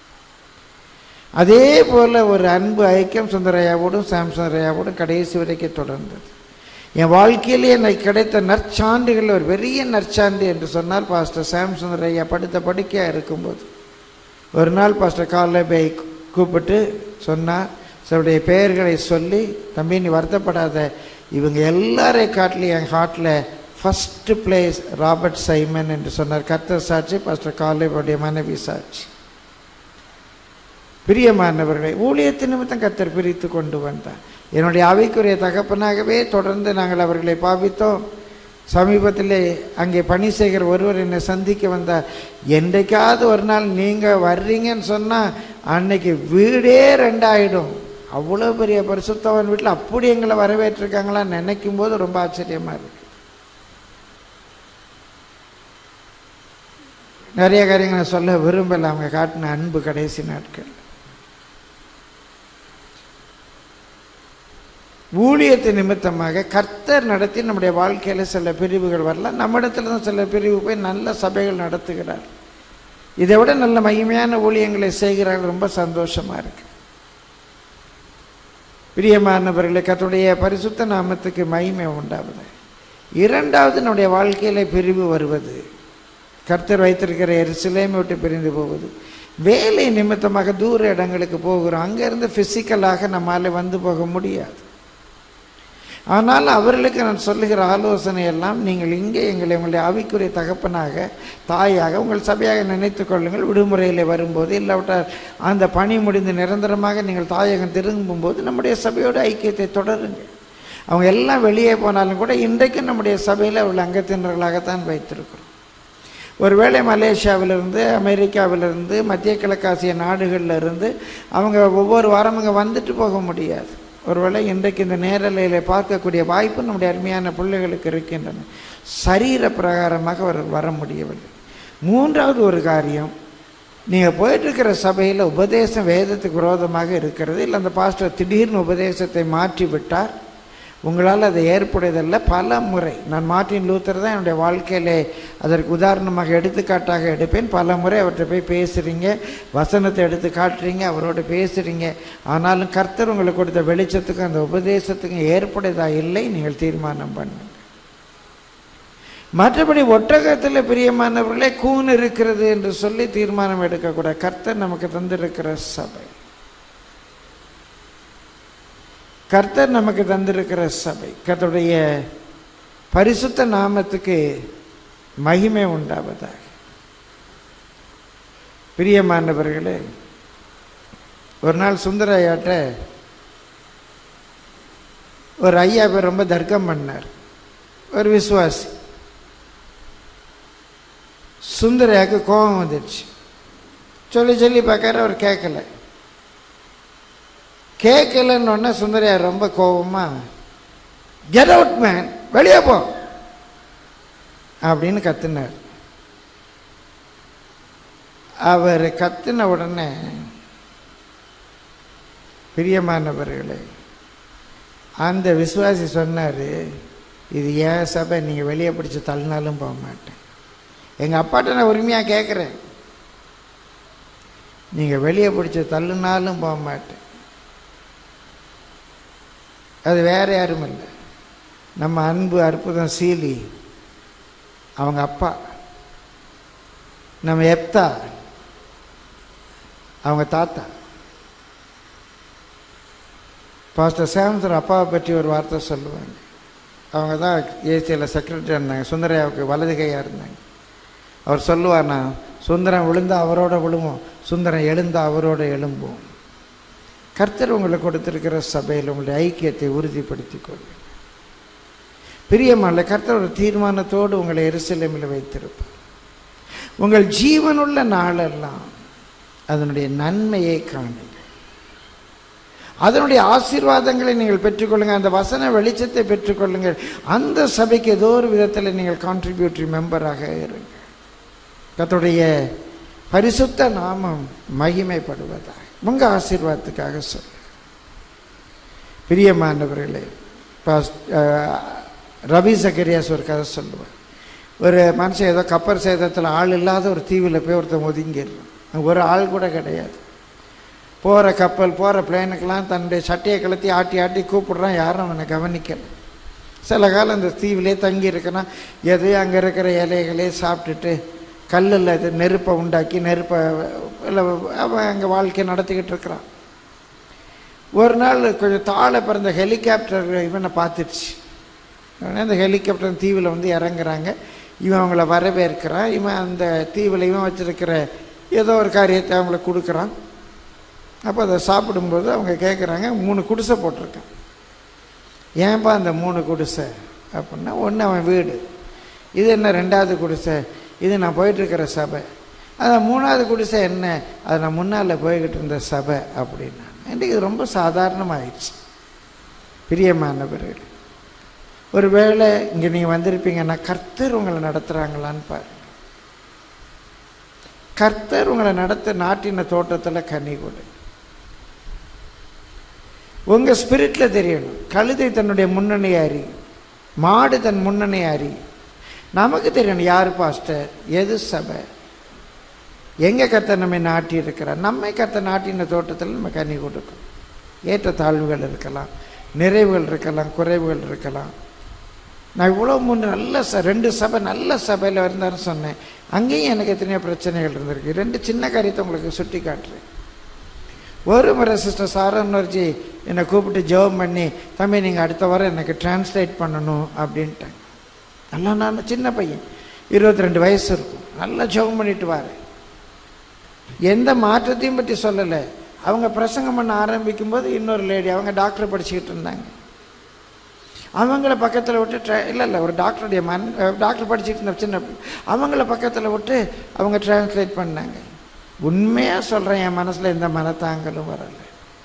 அதே போல் ஒரு அன்பு ஐக்கியம் சுந்தரையாவோடும் சாம்சுந்தரையாவோடும் கடைசி வரைக்கும் தொடர்ந்தது என் வாழ்க்கையிலே எனக்கு கிடைத்த நற்சான்றுகள் ஒரு பெரிய நற்சான்று என்று சொன்னால் பாஸ்டர் சாம்சுந்தர் ஐயா படுத்த படுக்கையாக இருக்கும்போது ஒரு நாள் பாஸ்டர் காலைல போய் கூப்பிட்டு சொன்னார் சிலருடைய பெயர்களை சொல்லி தம்பி நீ வருத்தப்படாத இவங்க எல்லாரை காட்டிலும் என் ஹார்ட்டில் ஃபஸ்ட்டு பிளேஸ் ராபர்ட் சைமன் என்று சொன்னார் கர்த்தர் சாட்சி பாஸ்டர் காலேபுடைய மனைவி சாட்சி பிரியமானவர்களை ஊழியத்து நிமித்தம் கர்த்தர் பிரித்து கொண்டு வந்தார் என்னுடைய அவைக்குரிய தகப்பனாகவே தொடர்ந்து நாங்கள் அவர்களை பாவித்தோம் சமீபத்திலே அங்கே பணி செய்கிற ஒருவர் என்னை சந்திக்க வந்தார் என்றைக்காவது ஒரு நாள் நீங்கள் வர்றீங்கன்னு சொன்னால் அன்னைக்கு வீடே ரெண்டாயிடும் அவ்வளோ பெரிய பரிசுத்தவன் வீட்டில் அப்படி எங்களை வரவேற்றிருக்காங்களான்னு நினைக்கும் போது ரொம்ப ஆச்சரியமாக இருக்கு நிறைய காரியங்களை சொல்ல விரும்பல அவங்க காட்டின அன்பு கடைசி நாட்கள் ஊழியத்து நிமித்தமாக கர்த்தர் நடத்தி நம்முடைய வாழ்க்கையில் சில பிரிவுகள் வரலாம் நம்மிடத்துல தான் சில பிரிவு போய் நல்ல சபைகள் நடத்துகிறார் இதை விட நல்ல மகிமையான ஊழியங்களை செய்கிறார்கள் ரொம்ப சந்தோஷமா இருக்கு பிரியமானவர்களே கர்த்தருடைய பரிசுத்த நாமத்துக்கு மகிமை உண்டாவது இரண்டாவது நம்முடைய வாழ்க்கையில பிரிவு வருவது கர்த்தர் வைத்திருக்கிற எருசலேமை விட்டு பிரிந்து போவது வேலை நிமித்தமாக தூர இடங்களுக்கு போகிறோம் அங்கேருந்து ஃபிசிக்கலாக நம்மால் வந்து போக முடியாது ஆனால் அவர்களுக்கு நான் சொல்லுகிற ஆலோசனை எல்லாம் நீங்கள் இங்கே எங்களை உங்களுடைய ஆவிக்குரிய தகப்பனாக தாயாக உங்கள் சபையாக நினைத்துக் கொள்ளுங்கள் விடுமுறையில் வரும்போது இல்லாவிட்டால் அந்த பணி முடிந்து நிரந்தரமாக நீங்கள் தாயகம் திரும்பும்போது நம்முடைய சபையோட ஐக்கியத்தை தொடருங்கள் அவங்க எல்லாம் வெளியே போனாலும் கூட இன்றைக்கும் நம்முடைய சபையில் அவர்கள் அங்கத்தினர்களாகத்தான் வைத்திருக்கிறோம் ஒருவேளை மலேசியாவிலிருந்து அமெரிக்காவிலிருந்து மத்திய கிழக்காசிய நாடுகளில் இருந்து அவங்க ஒவ்வொரு வாரம் இங்கே வந்துட்டு போக முடியாது ஒருவேளை இன்றைக்கு இந்த நேரலையில் பார்க்கக்கூடிய வாய்ப்பு நம்முடைய அருமையான பிள்ளைகளுக்கு இருக்கின்றன சரீர பிரகாரமாக அவர்கள் வர முடியவில்லை மூன்றாவது ஒரு காரியம் நீங்கள் போயிட்டுருக்கிற சபையில் உபதேசம் வேதத்துக்கு விரோதமாக இருக்கிறது இல்லை அந்த பாஸ்டர் திடீர்னு உபதேசத்தை மாற்றி விட்டார் உங்களால் அதை ஏற்புடையதல்ல பல முறை நான் மார்ட்டின் லூத்தர் தான் என்னுடைய வாழ்க்கையிலே அதற்கு உதாரணமாக எடுத்துக்காட்டாக எடுப்பேன் பல முறை அவர்கிட்ட போய் பேசுகிறீங்க வசனத்தை எடுத்து காட்டுறீங்க அவரோட பேசுகிறீங்க ஆனாலும் கர்த்தர் உங்களுக்கு கொடுத்த வெளிச்சத்துக்கும் அந்த உபதேசத்துக்கும் ஏற்புடையதாக இல்லை நீங்கள் தீர்மானம் பண்ணுங்க மற்றபடி ஒட்டகத்தில் பிரியமானவர்களே கூன் இருக்கிறது என்று சொல்லி தீர்மானம் எடுக்கக்கூடாது கர்த்தர் நமக்கு தந்திருக்கிற சபை கர்த்தர் நமக்கு தந்திருக்கிற சபை கர்த்தருடைய பரிசுத்த நாமத்துக்கு மகிமை உண்டாவதாக பிரியமானவர்களே ஒரு நாள் சுந்தரையாட்ட ஒரு ஐயா பேர் ரொம்ப தர்க்கம் பண்ணார் ஒரு விசுவாசி சுந்தரையாக்கு கோபம் வந்துடுச்சு சொல்லி சொல்லி பார்க்கற அவர் கேட்கல கேட்கலன்னு உடனே சுந்தரியார் ரொம்ப கோபமா கெட் அவுட் மேன் வெளியே போ அப்படின்னு கத்துனார் அவர் கத்தின உடனே பிரியமானவர்களே அந்த விசுவாசி சொன்னார் இது ஏன் சபை நீங்கள் வெளியே பிடிச்சி தள்ளினாலும் போக மாட்டேன் எங்கள் அப்பாட்ட நான் உரிமையாக கேட்குறேன் நீங்கள் வெளியே பிடிச்சி தள்ளுனாலும் போக மாட்டேன் அது வேற யாரும் இல்லை நம்ம அன்பு அற்புதம் சீலி அவங்க அப்பா நம்ம எப்தா அவங்க தாத்தா பாஸ்டர் சாம்சன் அப்பாவை பற்றி ஒரு வார்த்தை சொல்லுவாங்க அவங்க தான் ஏசியில் செக்ரட்டரி இருந்தாங்க சுந்தரையாவுக்கு வலது கையாக இருந்தாங்க அவர் சொல்லுவார் நான் சுந்தரம் விழுந்தா அவரோட விழுவோம் சுந்தரம் எழுந்தா அவரோட எழும்புவோம் கர்த்தர் உங்களுக்கு கொடுத்திருக்கிற சபையில் உங்களுடைய ஐக்கியத்தை உறுதிப்படுத்திக் கொள்ளுங்கள் பிரியமல்ல கர்த்தர் ஒரு தீர்மானத்தோடு உங்களை எருசலேமில் வைத்திருப்பார் உங்கள் ஜீவனுள்ள நாளெல்லாம் அதனுடைய நன்மையை காணுங்கள் அதனுடைய ஆசீர்வாதங்களை நீங்கள் பெற்றுக்கொள்ளுங்கள் அந்த வசன வெளிச்சத்தை பெற்றுக்கொள்ளுங்கள் அந்த சபைக்கு ஏதோ ஒரு விதத்தில் நீங்கள் கான்ட்ரிபியூட்டரி மெம்பராக இருங்கள் கர்த்தருடைய பரிசுத்த நாமம் மகிமைப்படுவதாக உங்க ஆசீர்வாதத்துக்காக சொல்லு பிரியமானவர்களே பாஸ் ரவி சக்கரியாஸ் ஒரு கதை சொல்லுவார் ஒரு மனுஷன் ஏதோ கப்பர் சேதத்தில் ஆள் இல்லாத ஒரு தீவில் போய் ஒருத்தன் ஒதுங்கிடுறான் ஒரு ஆள் கூட கிடையாது போகிற கப்பல் போகிற பிளேனுக்கெல்லாம் தன்னுடைய சட்டையை கழுத்தி ஆட்டி ஆட்டி கூப்பிடுறான் யாரும் அவனை கவனிக்கல சில காலம் அந்த தீவிலே தங்கி இருக்கிறான் எது அங்கே இருக்கிற இலைகளே சாப்பிட்டுட்டு கல்லில் இது நெருப்பை உண்டாக்கி நெருப்பை இல்லை அவன் அங்கே வாழ்க்கை நடத்திக்கிட்டு இருக்கிறான் ஒரு நாள் கொஞ்சம் தாழ பிறந்த ஹெலிகாப்டர் இவனை பார்த்துடுச்சு உடனே அந்த ஹெலிகாப்டர் தீவில் வந்து இறங்குறாங்க இவன் அவங்கள வரவேற்கிறான் இவன் அந்த தீவில் இவன் வச்சிருக்கிற ஏதோ ஒரு காரியத்தை அவங்களுக்கு கொடுக்குறான் அப்போ அதை சாப்பிடும்போது அவங்க கேட்குறாங்க மூணு குடிசை போட்டிருக்கான் ஏன்பா அந்த மூணு குடிசை அப்படின்னா ஒன்று அவன் வீடு இது என்ன ரெண்டாவது குடிசை இது நான் போயிட்டுருக்கிற சபை அதான் மூணாவது குடிசை என்ன அது நான் முன்னால் போய்கிட்டு இருந்த சபை அப்படின்னா இன்றைக்கு இது ரொம்ப சாதாரணமாயிடுச்சு பிரியமானவர்கள் ஒருவேளை இங்கே நீங்கள் வந்திருப்பீங்கன்னா கர்த்தர் உங்களை நடத்துகிறாங்களான்னு பாருங்க கர்த்தர் உங்களை நடத்த நாட்டின தோட்டத்தில் கனி கொடு உங்கள் ஸ்பிரிட்டில் தெரியணும் கழுதை தன்னுடைய முன்னணியை அறியும் மாடு தன் முன்னணியை அறியும் நமக்கு தெரியணும் யார் பாஸ்டர் எது சபை எங்கே கர்த்தர் நம்மை நாட்டி இருக்கிறார் நம்மை கர்த்தர் நாட்டின தோட்டத்தில் நம்ம கனி கொடுக்கும் ஏற்ற தாழ்வுகள் இருக்கலாம் நிறைவுகள் இருக்கலாம் குறைவுகள் இருக்கலாம் நான் இவ்வளோ மூணு நல்ல ச ரெண்டு சபை நல்ல சபையில் இருந்தாருன்னு சொன்னேன் அங்கேயும் எனக்கு எத்தனையோ பிரச்சனைகள் இருந்திருக்கு ரெண்டு சின்ன காரியத்தை உங்களுக்கு சுட்டி காட்டுறேன் ஒரு முறை சிஸ்டர் சாரம்னர்ஜி என்னை கூப்பிட்டு ஜெபம் பண்ணி தம்பி நீங்கள் அடுத்த வாரம் எனக்கு டிரான்ஸ்லேட் பண்ணணும் அப்படின்ட்டாங்க நல்லா நான் சின்ன பையன் இருபத்தி ரெண்டு வயசு இருக்கும் நல்லா ஜெபம் பண்ணிட்டு வாரு எந்த மாற்றத்தையும் பற்றி சொல்லலை அவங்க பிரசங்கம் பண்ண ஆரம்பிக்கும் போது இன்னொரு லேடி அவங்க டாக்டர் படிச்சுக்கிட்டு இருந்தாங்க அவங்கள பக்கத்தில் விட்டு ட்ரை இல்லை இல்லை ஒரு டாக்டருடைய மன் டாக்டர் படிச்சுட்டு இருந்த சின்ன பிள்ளை. அவங்கள பக்கத்தில் விட்டு அவங்க டிரான்ஸ்லேட் பண்ணாங்க உண்மையாக சொல்கிறேன் என் மனசில் எந்த மனத்தாங்கலும் வரலை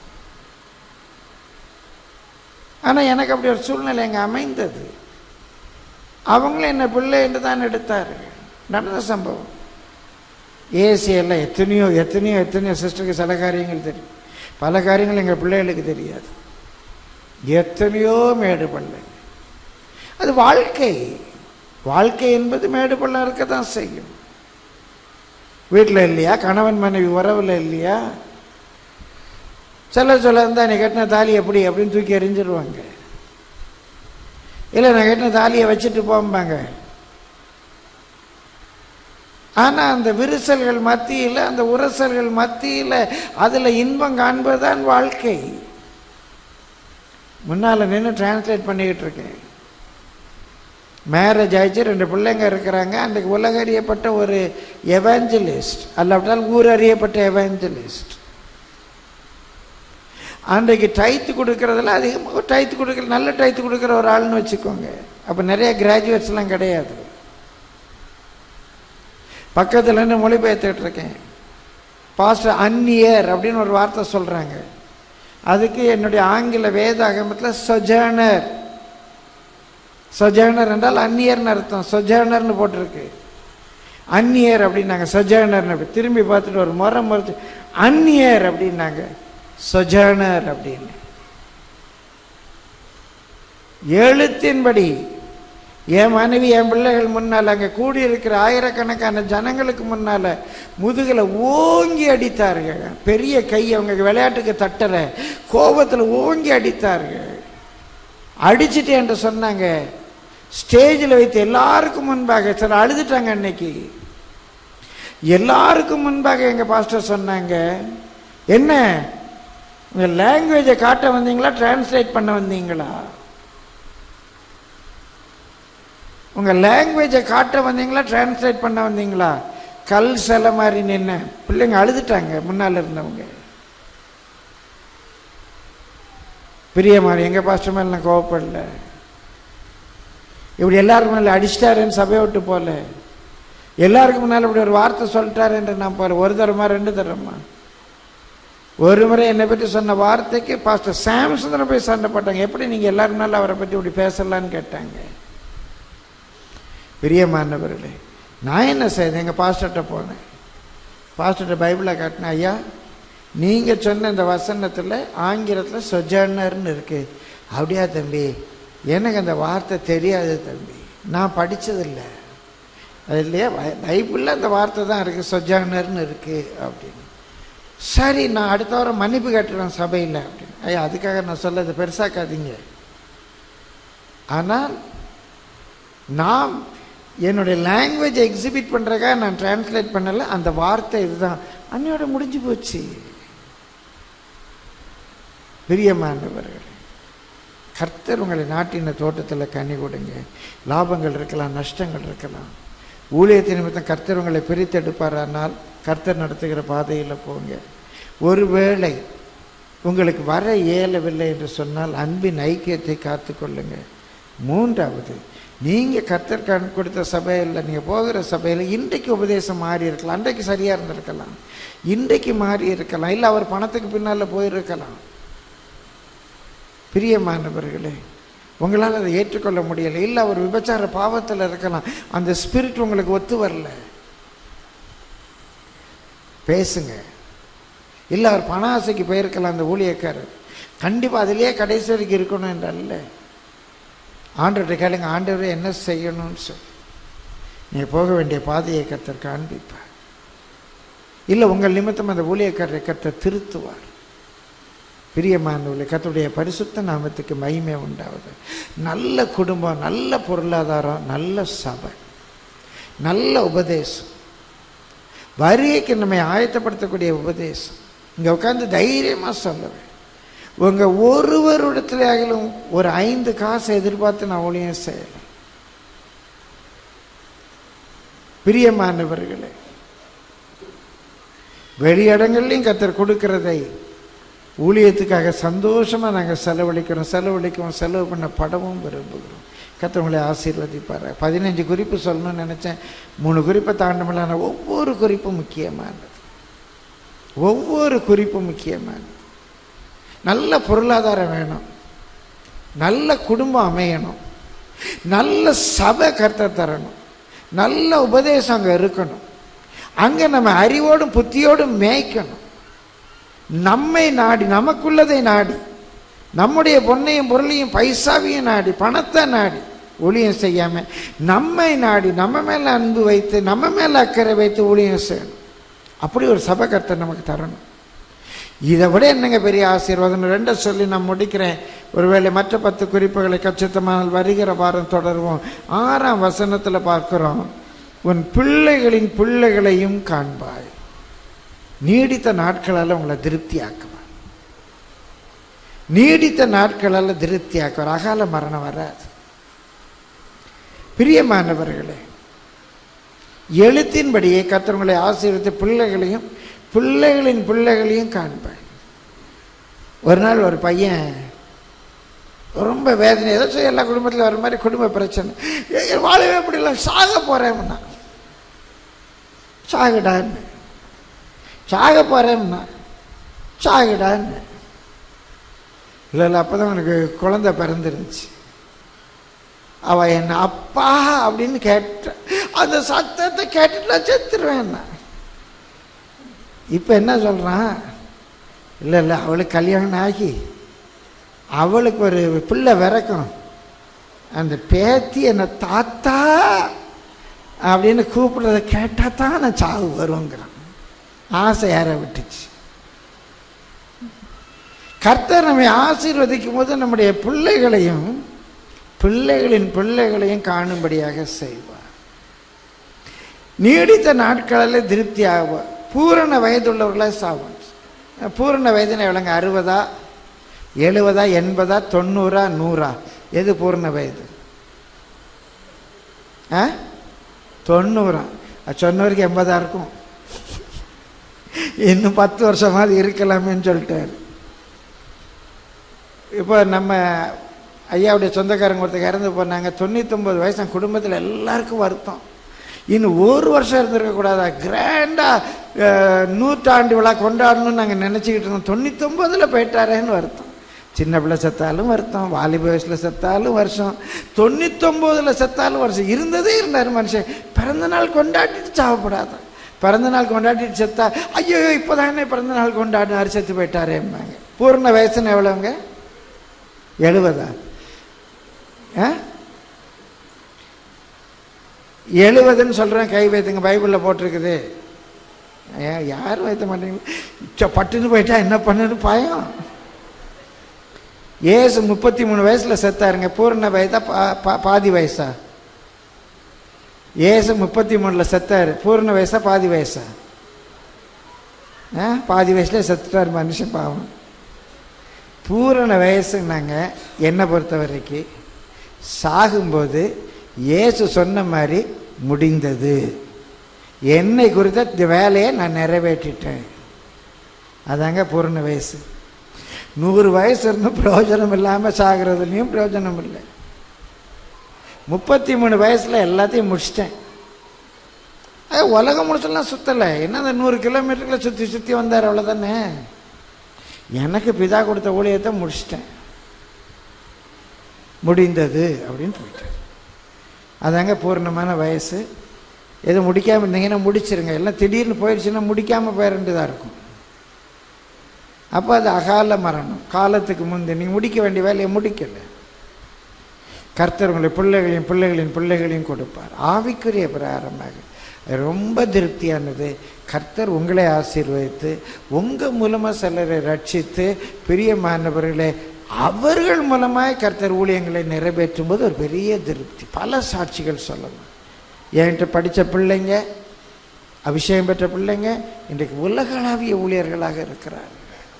ஆனால் எனக்கு அப்படி ஒரு சூழ்நிலை அங்கே அமைந்தது அவங்களும் என்ன பிள்ளை என்று தான் எடுத்தார் நடந்த சம்பவம் ஏசியெல்லாம் எத்தனையோ எத்தனையோ எத்தனையோ சிஸ்டருக்கு சில காரியங்கள் தெரியும் பல காரியங்கள் எங்கள் பிள்ளைகளுக்கு தெரியாது எத்தனையோ மேடு பள்ளம் அது வாழ்க்கை வாழ்க்கை என்பது மேடு பள்ளம் இருக்க தான் செய்யும் வீட்டில் இல்லையா கணவன் மனைவி உறவில் இல்லையா சொல்ல சொல்ல இருந்தால் நீ கட்டின தாலி எப்படி அப்படின்னு தூக்கி எறிஞ்சிருவாங்க இல்லை நான் கட்டின தாலியை வச்சுட்டு போம்பாங்க ஆனால் அந்த விரிசல்கள் மத்தியில் அந்த உரசல்கள் மத்தியில் அதில் இன்பம் காண்பதுதான் வாழ்க்கை முன்னால் நின்று டிரான்ஸ்லேட் பண்ணிக்கிட்டு இருக்கேன் மேரேஜ் ஆயிடுச்சு ரெண்டு பிள்ளைங்க இருக்கிறாங்க அன்றைக்கு உலக அறியப்பட்ட ஒரு எவாஞ்சலிஸ்ட் அல்லாவிட்டால் ஊர் அறியப்பட்ட எவாஞ்சலிஸ்ட் அன்றைக்கு டைத்து கொடுக்கறதுல அதிகமாக டைத்து கொடுக்குற நல்ல டைத்து கொடுக்குற ஒரு ஆள்னு வச்சுக்கோங்க அப்போ நிறைய கிராஜுவேட்ஸ்லாம் கிடையாது பக்கத்தில் இருந்து மொழிபெயர்த்துட்டு இருக்கேன் பாஸ்டர் அந்நியர் அப்படின்னு ஒரு வார்த்தை சொல்கிறாங்க அதுக்கு என்னுடைய ஆங்கில வேதாகமத்தில் சொஜானர் சொஜானர் என்றால் அந்நியர்னு அர்த்தம் சொஜானர்னு போட்டிருக்கு அந்நியர் அப்படின்னாங்க சொஜானர்னு அப்படி திரும்பி பார்த்துட்டு ஒரு முறை முறைச்சு அந்நியர் அப்படின்னாங்க சொஜானர் அப்படின்னு எழுத்தின்படி என் மனைவி என் பிள்ளைகள் முன்னால் அங்கே கூடியிருக்கிற ஆயிரக்கணக்கான ஜனங்களுக்கு முன்னால் முதுகில் ஓங்கி அடித்தார்கள் பெரிய கை அவங்க விளையாட்டுக்கு தட்டலை கோபத்தில் ஓங்கி அடித்தார்கள் அடிச்சிட்டு என்று சொன்னாங்க ஸ்டேஜில் வைத்து எல்லாருக்கும் முன்பாக சில அழுதுட்டாங்க அன்னைக்கு எல்லாருக்கும் முன்பாக எங்கள் பாஸ்டர் சொன்னாங்க என்ன உங்கள் லாங்குவேஜை காட்ட வந்தீங்களா டிரான்ஸ்லேட் பண்ண வந்தீங்களா உங்கள் லாங்குவேஜை காட்ட வந்தீங்களா டிரான்ஸ்லேட் பண்ண வந்தீங்களா கல் சிலை மாதிரி நின்ன பிள்ளைங்க அழுதுட்டாங்க முன்னால் இருந்தவங்க பிரியமாரி எங்கள் பாஸ்டர் மேலே நான் கோவப்படல இப்படி எல்லாருக்கும் மேலே அடிச்சிட்டாருன்னு சபையை விட்டு போகல எல்லாருக்கும் முன்னால் இப்படி ஒரு வார்த்தை சொல்லிட்டாரு என்று நான் போகிறேன் ஒரு தரமா ரெண்டு தரமா ஒரு முறை என்னை பற்றி சொன்ன வார்த்தைக்கு பாஸ்டர் சாம்சந்திரன் போய் சண்டை போட்டாங்க எப்படி நீங்கள் எல்லாரும் முன்னால் அவரை பற்றி இப்படி பேசலான்னு கேட்டாங்க பிரியமானவர்களே நான் என்ன செய்தேன் எங்கள் பாஸ்டர்கிட்ட போனேன் பாஸ்டர்கிட்ட பைபிளை காட்டினேன் ஐயா நீங்கள் சொன்ன இந்த வசனத்தில் ஆங்கிலத்தில் சொஜர்னர்னு இருக்கு அப்படியா தம்பி எனக்கு அந்த வார்த்தை தெரியாது தம்பி நான் படித்ததில்லை அது இல்லையா பை- பைபிளில் அந்த வார்த்தை தான் இருக்குது சொஜானர்னு இருக்குது அப்படின்னு சரி நான் அடுத்த வாரம் மன்னிப்பு கேட்டுறேன் சபையில் அப்படின்னு ஐயா அதுக்காக நான் சொல்ல இதை பெருசாக்காதீங்க ஆனால் நாம் என்னுடைய லாங்குவேஜை எக்ஸிபிட் பண்ணுறக்காக நான் டிரான்ஸ்லேட் பண்ணலை அந்த வார்த்தை இதுதான் அன்னையோட முடிஞ்சு போச்சு பிரியமானவர்களே கர்த்தர் உங்களை நாட்டின தோட்டத்தில் கனி கொடுங்க லாபங்கள் இருக்கலாம் நஷ்டங்கள் இருக்கலாம் ஊழியத்தை நிமித்தம் கர்த்தர் உங்களை பிரித்தெடுப்பாரானால் கர்த்தர் நடத்துகிற பாதையில் போங்க ஒருவேளை உங்களுக்கு வர இயலவில்லை என்று சொன்னால் அன்பின் ஐக்கியத்தை காத்துக்கொள்ளுங்க மூன்றாவது நீங்கள் கர்த்தர் கண் கொடுத்த சபையில் நீங்கள் போகிற சபையில் இன்றைக்கு உபதேசம் மாறி இருக்கலாம் அன்றைக்கு சரியாக இருந்திருக்கலாம் இன்றைக்கு மாறி இருக்கலாம் இல்லை அவர் பணத்துக்கு பின்னால் போயிருக்கலாம் பிரியமானவர்களே உங்களால் அதை ஏற்றுக்கொள்ள முடியலை இல்லை அவர் விபச்சார பாவத்தில் இருக்கலாம் அந்த ஸ்பிரிட் உங்களுக்கு ஒத்து வரல பேசுங்க இல்லை அவர் பண ஆசைக்கு போயிருக்கலாம் அந்த ஊழியக்காரர் கண்டிப்பாக அதிலேயே கடைசி வரைக்கும் இருக்கணும் என்றல்ல ஆண்டவர்கிட்ட கேளுங்க ஆண்டவரை என்ன செய்யணும்னு சொல்லி நீங்கள் போக வேண்டிய பாதையை கத்தர் காண்பிப்பார் இல்லை உங்கள் நிமித்தம் அந்த ஊழியக்காரரை கத்தர் திருத்துவார் பிரியமானவர்களே கத்துடைய பரிசுத்த நாமத்துக்கு மகிமை உண்டாவது நல்ல குடும்பம் நல்ல பொருளாதாரம் நல்ல சபை நல்ல உபதேசம் வருகைக்கு நம்மை ஆயத்தப்படுத்தக்கூடிய உபதேசம் இங்கே உட்காந்து தைரியமாக சொல்லுவேன் உங்கள் ஒருவரிடத்துலையாகிலும் ஒரு ஐந்து காசை எதிர்பார்த்து நான் ஊழியம் செய்யலை பிரியமானவர்களே வெளியிடங்கள்லையும் கத்தர் கொடுக்கிறதை ஊழியத்துக்காக சந்தோஷமாக நாங்கள் செலவழிக்கிறோம் செலவழிக்கிறோம் செலவு பண்ண படமும் விரும்புகிறோம் கத்தவங்களை ஆசீர்வதிப்பார் பதினஞ்சு குறிப்பு சொல்லணும்னு நினச்சேன் மூணு குறிப்பை தாண்டமில்லான ஒவ்வொரு குறிப்பும் முக்கியமானது ஒவ்வொரு குறிப்பும் முக்கியமானது நல்ல பொருளாதாரம் வேணும் நல்ல குடும்பம் அமையணும் நல்ல சபை கருத்தை தரணும் நல்ல உபதேசம் அங்கே இருக்கணும் அங்கே நம்ம அறிவோடும் புத்தியோடும் மேய்க்கணும் நம்மை நாடி நமக்குள்ளதை நாடி நம்முடைய பொன்னையும் பொருளையும் பைசாவையும் நாடி பணத்தை நாடி ஊழியம் செய்யாமல் நம்மை நாடி நம்ம மேலே அன்பு வைத்து நம்ம மேலே அக்கறை வைத்து ஊழியம் செய்யணும் அப்படி ஒரு சபை கர்த்தர் நமக்கு தரணும் இதை விட என்னங்க பெரிய ஆசீர்வாதம் ரெண்டை சொல்லி நான் முடிக்கிறேன் ஒருவேளை மற்ற பத்து குறிப்புகளை கச்சித்தமானால் வருகிற வாரம் தொடருவோம் ஆறாம் வசனத்தில் பார்க்கிறோம் உன் பிள்ளைகளின் பிள்ளைகளையும் காண்பாய் நீடித்த நாட்களால் உங்களை திருப்தியாக்குவார் நீடித்த நாட்களால் திருப்தியாக்குவார் அகால மரணம் வராது பிரியமானவர்களே எழுத்தின்படியே கத்தவங்களை ஆசீர்வித்த பிள்ளைகளையும் பிள்ளைகளின் பிள்ளைகளையும் காண்பேன் ஒரு நாள் ஒரு பையன் ரொம்ப வேதனை ஏதாச்சும் எல்லா குடும்பத்தில் வர மாதிரி குடும்ப பிரச்சனை ஏ, வாழவே முடியல சாக போகிறேன்னா சாகுடான்னு சாக போகிறேன்னா சாகுடான்னு இல்லை இல்லை அப்போ தான் அவனுக்கு குழந்தை பிறந்துருந்துச்சு அவ என்ன அப்பா அப்படின்னு கேட்ட அந்த சத்தத்தை கேட்டுட்டு நான் செத்துருவேன் நான் இப்போ என்ன சொல்கிறான் இல்லை இல்லை அவளுக்கு கல்யாணம் ஆகி அவளுக்கு ஒரு பிள்ளை விறக்கும் அந்த பேத்தி என்னை தாத்தா அப்படின்னு கூப்பிடுறத கேட்டால் தான் நான் சாவு வருவேங்கிறான் ஆசை யார விட்டுச்சு கர்த்தர் நம்மை ஆசீர்வதிக்கும் போது நம்முடைய பிள்ளைகளையும் பிள்ளைகளின் பிள்ளைகளையும் காணும்படியாக செய்வார் நீடித்த நாட்களில் திருப்தி ஆவார் பூரண வயதுள்ளவர்களாக சாவார் பூரண வயதுன்னு எவ்வளோங்க அறுபதா எழுபதா எண்பதா தொண்ணூறா நூறா எது பூரண வயது ஆ தொண்ணூறா அது சொன்னவருக்கு எண்பதா இருக்கும் இன்னும் பத்து வருஷமாவது இருக்கலாமேன்னு சொல்லிட்டாரு இப்போ நம்ம ஐயாவுடைய சொந்தக்காரங்க ஒருத்தர் இறந்து போனாங்க தொண்ணூத்தொம்பது வயசு என் குடும்பத்தில் எல்லாருக்கும் வருத்தம் இன்னும் ஒரு வருஷம் இருந்திருக்கக்கூடாதா கிராண்டாக நூற்றாண்டு விழா கொண்டாடணும்னு நாங்கள் நினச்சிக்கிட்டு இருந்தோம் தொண்ணூத்தொம்பதில் போயிட்டாரேன்னு வருத்தம் சின்ன பிள்ளை செத்தாலும் வருத்தம் வாலிப வயசில் செத்தாலும் வருஷம் தொண்ணூத்தொம்போதில் செத்தாலும் வருஷம் இருந்ததே இருந்தார் மனுஷன் பிறந்த நாள் கொண்டாடிட்டு சாவப்படாத பிறந்த நாள் கொண்டாடிட்டு செத்தா ஐயோ இப்போ தானே பிறந்த நாள் கொண்டாடினார் செத்து போயிட்டாரேம்பாங்க பூர்ண வயசுன்னு எவ்வளோங்க எழுபதா ஆ எழுபதுன்னு சொல்கிறேன் கை வைத்துங்க பைபிளில் போட்டிருக்குது ஏன் யாரும் வைத்த மாட்டேங்க பட்டுன்னு போயிட்டா என்ன பண்ணுன்னு பயம் ஏசு முப்பத்தி மூணு வயசில் செத்தாருங்க பூர்ண வயதா பா- பா- பாதி வயசா ஏசு முப்பத்தி மூணில் செத்தாரு பூர்ண வயசா பாதி வயசா ஆ பாதி வயசுல செத்துட்டார் மனுஷன் பாவம் பூரண வயசுன்னாங்க என்னை பொறுத்த வரைக்கும் சாகும்போது இயேசு சொன்ன மாதிரி முடிந்தது என்னை குறித்த இந்த வேலையை நான் நிறைவேற்றிட்டேன் அதாங்க பூரண வயசு நூறு வயசு இருந்தும் பிரயோஜனம் இல்லாமல் சாகிறதுலையும் பிரயோஜனம் இல்லை முப்பத்தி மூணு வயசில் எல்லாத்தையும் முடிச்சிட்டேன் அது உலகம் முடிச்செல்லாம் சுற்றலை என்ன அந்த நூறு கிலோமீட்டருக்குள்ள சுற்றி சுற்றி வந்தார் அவ்வளோதானே எனக்கு பிதா கொடுத்த ஊழியத்தை முடிச்சிட்டேன் முடிந்தது அப்படின்னு போயிட்டார் அதாங்க பூர்ணமான வயசு எதுவும் முடிக்காமல் இருந்தீங்கன்னா முடிச்சிருங்க எல்லாம் திடீர்னு போயிடுச்சுன்னா முடிக்காமல் போயிட வேண்டியதாக இருக்கும் அப்போ அது அகால மரணம் காலத்துக்கு முந்தி நீங்கள் முடிக்க வேண்டிய வேலையை முடிக்கலை கர்த்தர் உங்களை பிள்ளைகளையும் பிள்ளைகளின் பிள்ளைகளையும் கொடுப்பார் ஆவிக்குரிய பிரகாரமாக ரொம்ப திருப்தியானது கர்த்தர் உங்களை ஆசீர்வதித்து உங்கள் மூலமாக சிலரை ரட்சித்து பிரியமானவர்களே அவர்கள் மூலமாக கர்த்தர் ஊழியங்களை நிறைவேற்றும் போது ஒரு பெரிய திருப்தி பல சாட்சிகள் சொல்லலாம் என்கிட்ட படித்த பிள்ளைங்க அபிஷேகம் பெற்ற பிள்ளைங்க இன்றைக்கு உலகளாவிய ஊழியர்களாக இருக்கிறார்கள்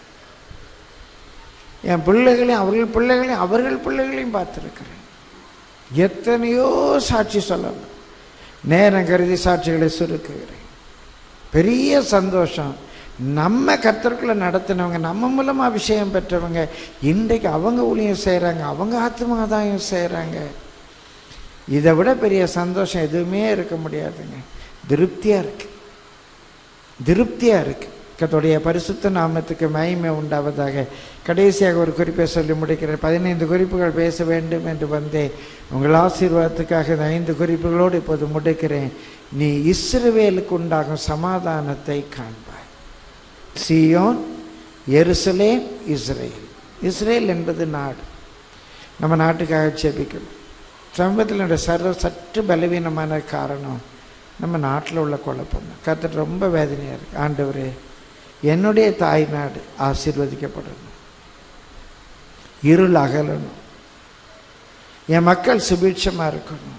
என் பிள்ளைகளையும் அவர்கள் பிள்ளைகளையும் அவர்கள் பிள்ளைகளையும் பார்த்துருக்கிறேன் எத்தனையோ சாட்சி சொல்லலாம் நேரம் கருதி சாட்சிகளை சுருக்குகிறேன் பெரிய சந்தோஷம் நம்ம கர்த்தருக்குள்ள நடத்தினவங்க நம்ம மூலமாக அபிஷேகம் பெற்றவங்க இன்றைக்கு அவங்க ஊழியம் செய்கிறாங்க அவங்க ஆத்மாதாயம் செய்கிறாங்க இதை விட பெரிய சந்தோஷம் எதுவுமே இருக்க முடியாதுங்க திருப்தியாக இருக்கு திருப்தியாக இருக்கு கத்தோடைய பரிசுத்த நாமத்துக்கு மகிமை உண்டாவதாக கடைசியாக ஒரு குறிப்பை சொல்லி முடிக்கிறேன் பதினைந்து குறிப்புகள் பேச வேண்டும் என்று வந்தேன் உங்கள் ஆசீர்வாதத்துக்காக இந்த ஐந்து குறிப்புகளோடு இப்போது முடிக்கிறேன் நீ இஸ்ரவேலுக்கு உண்டாகும் சமாதானத்தை காண்பாய் சியோன் எருசலேம் இஸ்ரேல் இஸ்ரேல் என்பது நாடு நம்ம நாட்டுக்காக ஜெபிக்கணும் சமீபத்தில் என்னுடைய சர்வ சற்று பலவீனமான காரணம் நம்ம நாட்டில் உள்ள குழப்பம் கத்துட்டு ரொம்ப வேதனையாக இருக்கு ஆண்டவரே என்னுடைய தாய் நாடு ஆசீர்வதிக்கப்படணும் இருள் அகலணும் என் மக்கள் சுபீட்சமாக இருக்கணும்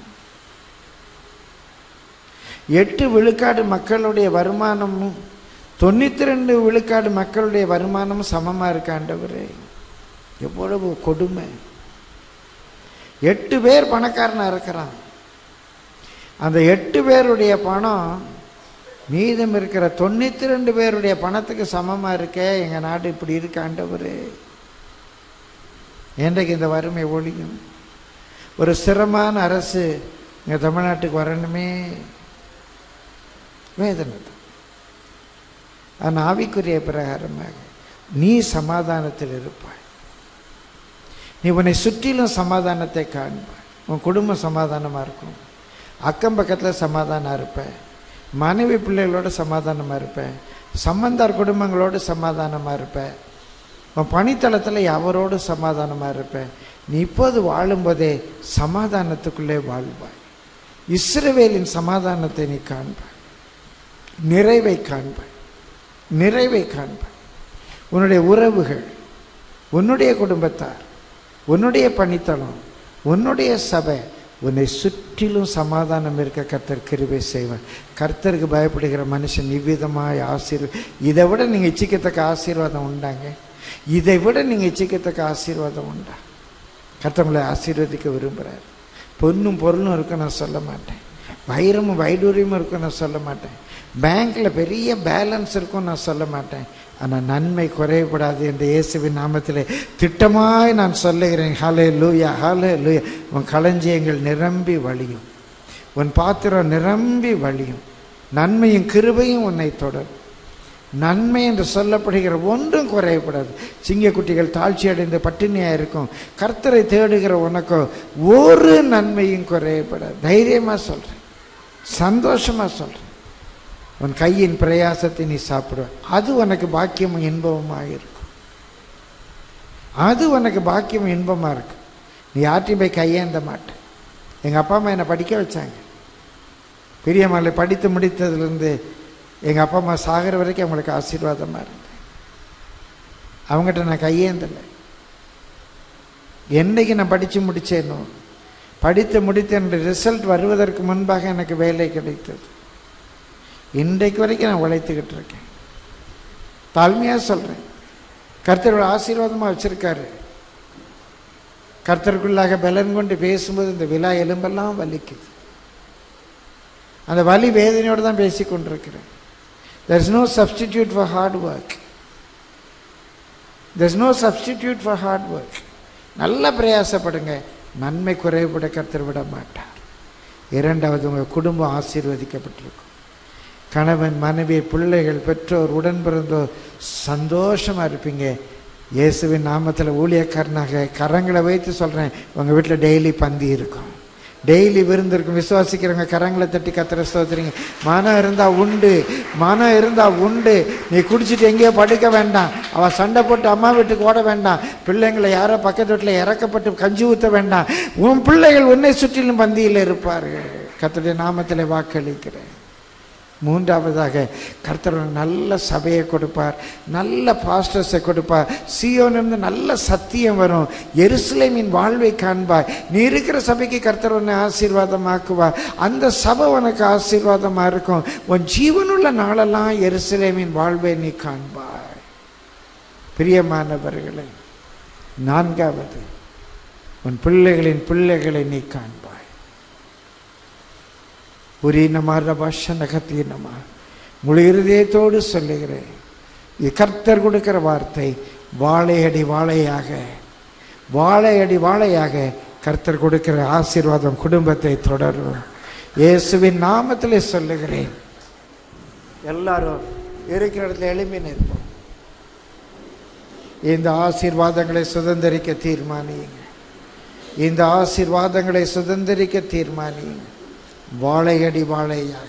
எட்டு விழுக்காடு மக்களுடைய வருமானமும் தொண்ணூற்றி ரெண்டு விழுக்காடு மக்களுடைய வருமானமும் சமமாக இருக்கு ஆண்டவரே எவ்வளவு கொடுமை எட்டு பேர் பணக்காரனாக இருக்கிறான் அந்த எட்டு பேருடைய பணம் மீதம் இருக்கிற தொண்ணூற்றி ரெண்டு பேருடைய பணத்துக்கு சமமாக இருக்கே எங்கள் நாடு இப்படி இருக்கு ஆண்டவர் என்றைக்கு இந்த வறுமை ஒழியும் ஒரு ஸ்திரமான அரசு இங்கே தமிழ்நாட்டுக்கு வரணுமே வேதனை தான் ஆனால் ஆவிக்குரிய பிரகாரமாக நீ சமாதானத்தில் இருப்பாய் நீ உன்னை சுற்றிலும் சமாதானத்தை காண்பாய் உன் குடும்பம் சமாதானமாக இருக்கும் அக்கம் பக்கத்தில் சமாதானம் இருப்பேன் மனைவி பிள்ளைகளோட சமாதானமாக இருப்பேன் சம்பந்தார் குடும்பங்களோடு சமாதானமாக இருப்பேன் உன் பணித்தளத்தில் எவரோடு சமாதானமாக இருப்பேன் நீ இப்போது வாழும்போதே சமாதானத்துக்குள்ளே வாழ்வாய் இஸ்ரவேலின் சமாதானத்தை நீ காண்பாய் நிறைவை காண்பாய் நிறைவை காண்பாய் உன்னுடைய உறவுகள் உன்னுடைய குடும்பத்தார் உன்னுடைய பணித்தளம் உன்னுடைய சபை உன்னை சுற்றிலும் சமாதானம் இருக்க கர்த்தர் கிருபை செய்வார் கர்த்தருக்கு பயப்படுகிற மனுஷன் இவ்விதமாய் ஆசீர்வ இதை விட நீங்கள் இச்சிக்கத்தக்க ஆசீர்வாதம் உண்டாங்க இதை விட நீங்கள் இச்சிக்கத்தக்க ஆசீர்வாதம் உண்டா கர்த்தவங்களை ஆசீர்வதிக்க விரும்புகிறார் பொண்ணும் பொருளும் இருக்கும் நான் சொல்ல மாட்டேன் வைரமும் வைடூரியமும் இருக்கும் நான் சொல்ல மாட்டேன் பேங்க்கில் பெரிய பேலன்ஸ் இருக்கும் நான் சொல்ல மாட்டேன் ஆனால் நன்மை குறையப்படாது என்ற இயேசுவின் நாமத்தில் திட்டமாய் நான் சொல்லுகிறேன் ஹலே லூயா ஹலே லூயா உன் களஞ்சியங்கள் நிரம்பி வழியும் உன் பாத்திரம் நிரம்பி வழியும் நன்மையும் கிருபையும் உன்னை தொடரும் நன்மை என்று சொல்லப்படுகிற ஒன்றும் குறையப்படாது சிங்கக்குட்டிகள் தாழ்ச்சி அடைந்த பட்டினியாக இருக்கும் கர்த்தரை தேடுகிற உனக்கோ ஒரு நன்மையும் குறையப்படாது தைரியமாக சொல்கிறேன் சந்தோஷமாக சொல்கிறேன் உன் கையின் பிரயாசத்தை நீ சாப்பிடுவ அது உனக்கு பாக்கியமும் இன்பமுமாக இருக்கும் அது உனக்கு பாக்கியமும் இன்பமாக இருக்கும் நீ யார்ட்டையும் போய் கையேந்த மாட்டேன் எங்கள் அப்பா அம்மா என்னை படிக்க வச்சாங்க பெரியம்மாளை படித்து முடித்ததுலேருந்து எங்கள் அப்பா அம்மா சாகிற வரைக்கும் அவங்களுக்கு ஆசீர்வாதமாக இருந்தேன் அவங்ககிட்ட நான் கையேந்தலை என்னைக்கு நான் படித்து முடித்தேனோ படித்து முடித்த என்னுடைய ரிசல்ட் வருவதற்கு முன்பாக எனக்கு வேலை கிடைத்தது இன்றைக்கு வரைக்கும் நான் உழைத்துக்கிட்டு இருக்கேன் தாழ்மையாக சொல்கிறேன் கர்த்தரோட ஆசீர்வாதமாக வச்சுருக்காரு கர்த்தருக்குள்ளாக பலன் கொண்டு பேசும்போது இந்த விழா எலும்பெல்லாம் வலிக்குது அந்த வலி வேதனையோடு தான் பேசி கொண்டிருக்கிறேன் there is no substitute for hard work there is no substitute for hard work நல்லா பிரயாசப்படுங்க நன்மை குறைவுபட கர்த்தர் விட மாட்டார் இரண்டாவது உங்கள் குடும்பம் ஆசீர்வதிக்கப்பட்டிருக்கும் கணவன் மனைவி பிள்ளைகள் பெற்றோர் உடன் பிறந்தோர் சந்தோஷமாக இருப்பீங்க இயேசுவின் நாமத்தில் ஊழியக்காரனாக கரங்களை வைத்து சொல்கிறேன் உங்கள் வீட்டில் டெய்லி பந்தி இருக்கும் டெய்லி விருந்து இருக்கும் விசுவாசிக்கிறவங்க கரங்களை தட்டி கத்திர ஸ்தோத்திரிங்க மனம் இருந்தால் உண்டு மனம் இருந்தால் உண்டு நீ குடிச்சிட்டு எங்கேயோ படுக்க வேண்டாம் அவள் சண்டை போட்டு அம்மா வீட்டுக்கு ஓட வேண்டாம் பிள்ளைங்களை யாரோ பக்கத்து வீட்டில் இறக்கப்பட்டு கஞ்சி ஊற்ற வேண்டாம் உன் பிள்ளைகள் உன்னை சுற்றிலும் பந்தியில் இருப்பார்கள் கர்த்தருடைய நாமத்தில் வாக்களிக்கிறேன் மூன்றாவதாக கர்த்தர் ஒரு நல்ல சபையை கொடுப்பார் நல்ல பாஸ்டர்ஸை கொடுப்பார் சியோனிலிருந்து நல்ல சத்தியம் வரும் எருசலேமின் வாழ்வை காண்பாய் நீ இருக்கிற சபைக்கு கர்த்தர் உன்னை ஆசீர்வாதமாக்குவார் அந்த சபை உனக்கு ஆசீர்வாதமாக இருக்கும் உன் ஜீவனுள்ள நாளெல்லாம் எருசலேமின் வாழ்வை நீ காண்பாய் பிரியமானவர்களே நான்காவது உன் பிள்ளைகளின் பிள்ளைகளை நீ காண்பாய் உரீனமா ரபாஷன கத்தீனமா முழு இருதயத்தோடு சொல்லுகிறேன் இது கர்த்தர் கொடுக்கிற வார்த்தை வாழையடி வாழையாக வாழையடி வாழையாக கர்த்தர் கொடுக்கிற ஆசீர்வாதம் குடும்பத்தை தொடரும் இயேசுவின் நாமத்திலே சொல்லுகிறேன் எல்லாரும் இருக்கிற இடத்துல எழுப்பி நிற்போம் இந்த ஆசீர்வாதங்களை சுதந்திரிக்க தீர்மானியுங்க இந்த ஆசீர்வாதங்களை சுதந்திரிக்க தீர்மானியுங்க வாழையடி வாழையாக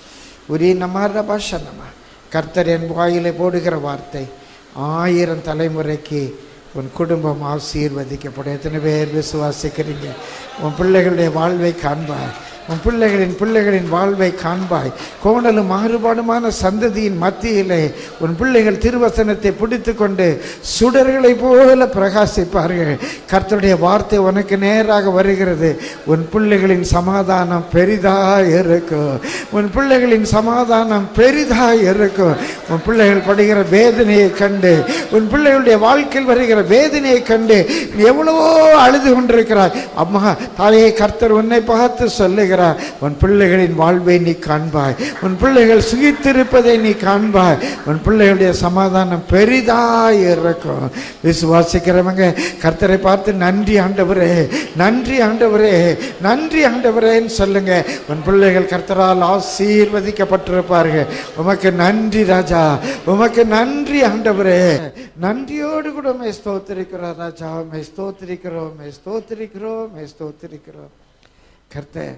உரி நமார பாஷனமா கர்த்தர் என் வாயிலை போடுகிற வார்த்தை ஆயிரம் தலைமுறைக்கு உன் குடும்பம் ஆசீர்வதிக்கப்படும் எத்தனை பேர் விசுவாசிக்கிறீங்க உன் பிள்ளைகளுடைய வாழ்வை காண்பாய் உன் பிள்ளைகளின் பிள்ளைகளின் வாழ்வை காண்பாய் கோணலும் மாறுபாடுமான சந்ததியின் மத்தியிலே உன் பிள்ளைகள் திருவசனத்தை பிடித்து கொண்டு சுடர்களை போல பிரகாசிப்பார்கள் கர்த்தருடைய வார்த்தை உனக்கு நேராக வருகிறது உன் பிள்ளைகளின் சமாதானம் பெரிதாக இருக்கும் உன் பிள்ளைகளின் சமாதானம் பெரிதாக இருக்கும் உன் பிள்ளைகள் படுகிற வேதனையை கண்டு உன் பிள்ளைகளுடைய வாழ்க்கையில் வருகிற வேதனையை கண்டு நீ எவ்வளவோ அழுது கொண்டிருக்கிறாய் அம்மா தாயே கர்த்தர் உன்னை பார்த்து சொல்லுகிறார் உன் பிள்ளைகளின் வாழ்வை நீ காண்பாய் உன் பிள்ளைகள் சுகித்திருப்பதை நீ காண்பாய் உன் பிள்ளைகளுடைய சமாதானம் பெரிதாய் இருக்கும் விசுவாசிக்கிறவங்க கர்த்தரை பார்த்து நன்றி ஆண்டவரே நன்றி ஆண்டவரே நன்றி ஆண்டவரேன்னு சொல்லுங்க உன் பிள்ளைகள் கர்த்தரால் ஆசீர்வதிக்கப்பட்டிருப்பார்கள் உமக்கு நன்றி ராஜா உமக்கு நன்றி ஆண்டவரே நன்றியோடு கூட மே ஸ்தோத்திரிக்கிறோம் ராஜா மே ஸ்தோத்திரிக்கிறோம் மே ஸ்தோத்திரிக்கிறோம் மே ஸ்தோத்திரிக்கிறோம் கர்த்தர்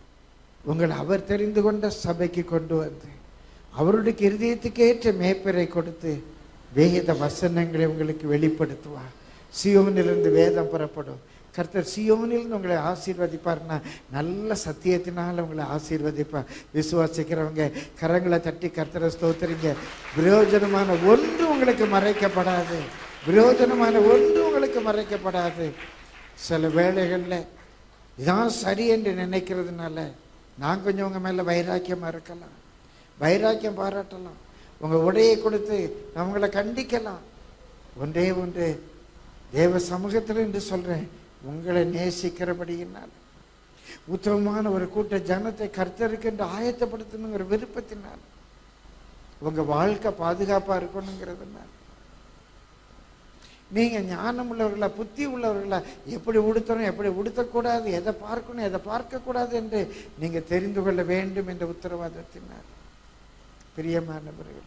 உங்களை அவர் தெரிந்து கொண்ட சபைக்கு கொண்டு வந்து அவருடைய இருதயத்துக்கேற்ற மேப்பரை கொடுத்து வேத வசனங்களை உங்களுக்கு வெளிப்படுத்துவார் சியோனிலிருந்து வேதம் புறப்படும் கர்த்தர் சியோனிலிருந்து உங்களை ஆசீர்வதிப்பார்னா நல்ல சத்தியத்தினால் உங்களை ஆசீர்வதிப்பார் விசுவாசிக்கிறவங்க கரங்களை தட்டி கர்த்தரை ஸ்தோத்திரிங்க பிரயோஜனமான ஒன்று உங்களுக்கு மறைக்கப்படாது பிரயோஜனமான ஒன்று உங்களுக்கு மறைக்கப்படாது சில வேளைகளில் இதான் சரி என்று நினைக்கிறதுனால நான் கொஞ்சம் உங்கள் மேலே வைராக்கியமாக இருக்கலாம் வைராக்கியம் பாராட்டலாம் உங்கள் உடையை கொடுத்து அவங்கள கண்டிக்கலாம் ஒன்றே ஒன்று தேவ சமூகத்தில் என்று சொல்கிறேன் உங்களை நேசிக்கிறபடியினால் உத்தமமான ஒரு கூட்ட ஜனத்தை கர்த்தருக்கு என்று ஆயத்தப்படுத்தணுங்கிற விருப்பத்தினால் உங்கள் வாழ்க்கை பாதுகாப்பாக இருக்கணுங்கிறதுனால நீங்க ஞானம் உள்ளவர்களா புத்தி உள்ளவர்களா எப்படி உடுத்தணும் எப்படி உடுத்தக்கூடாது எதை பார்க்கணும் எதை பார்க்கக்கூடாது என்று நீங்க தெரிந்து கொள்ள வேண்டும் என்ற உத்தரவாதத்தினார் பிரியமானவர்களே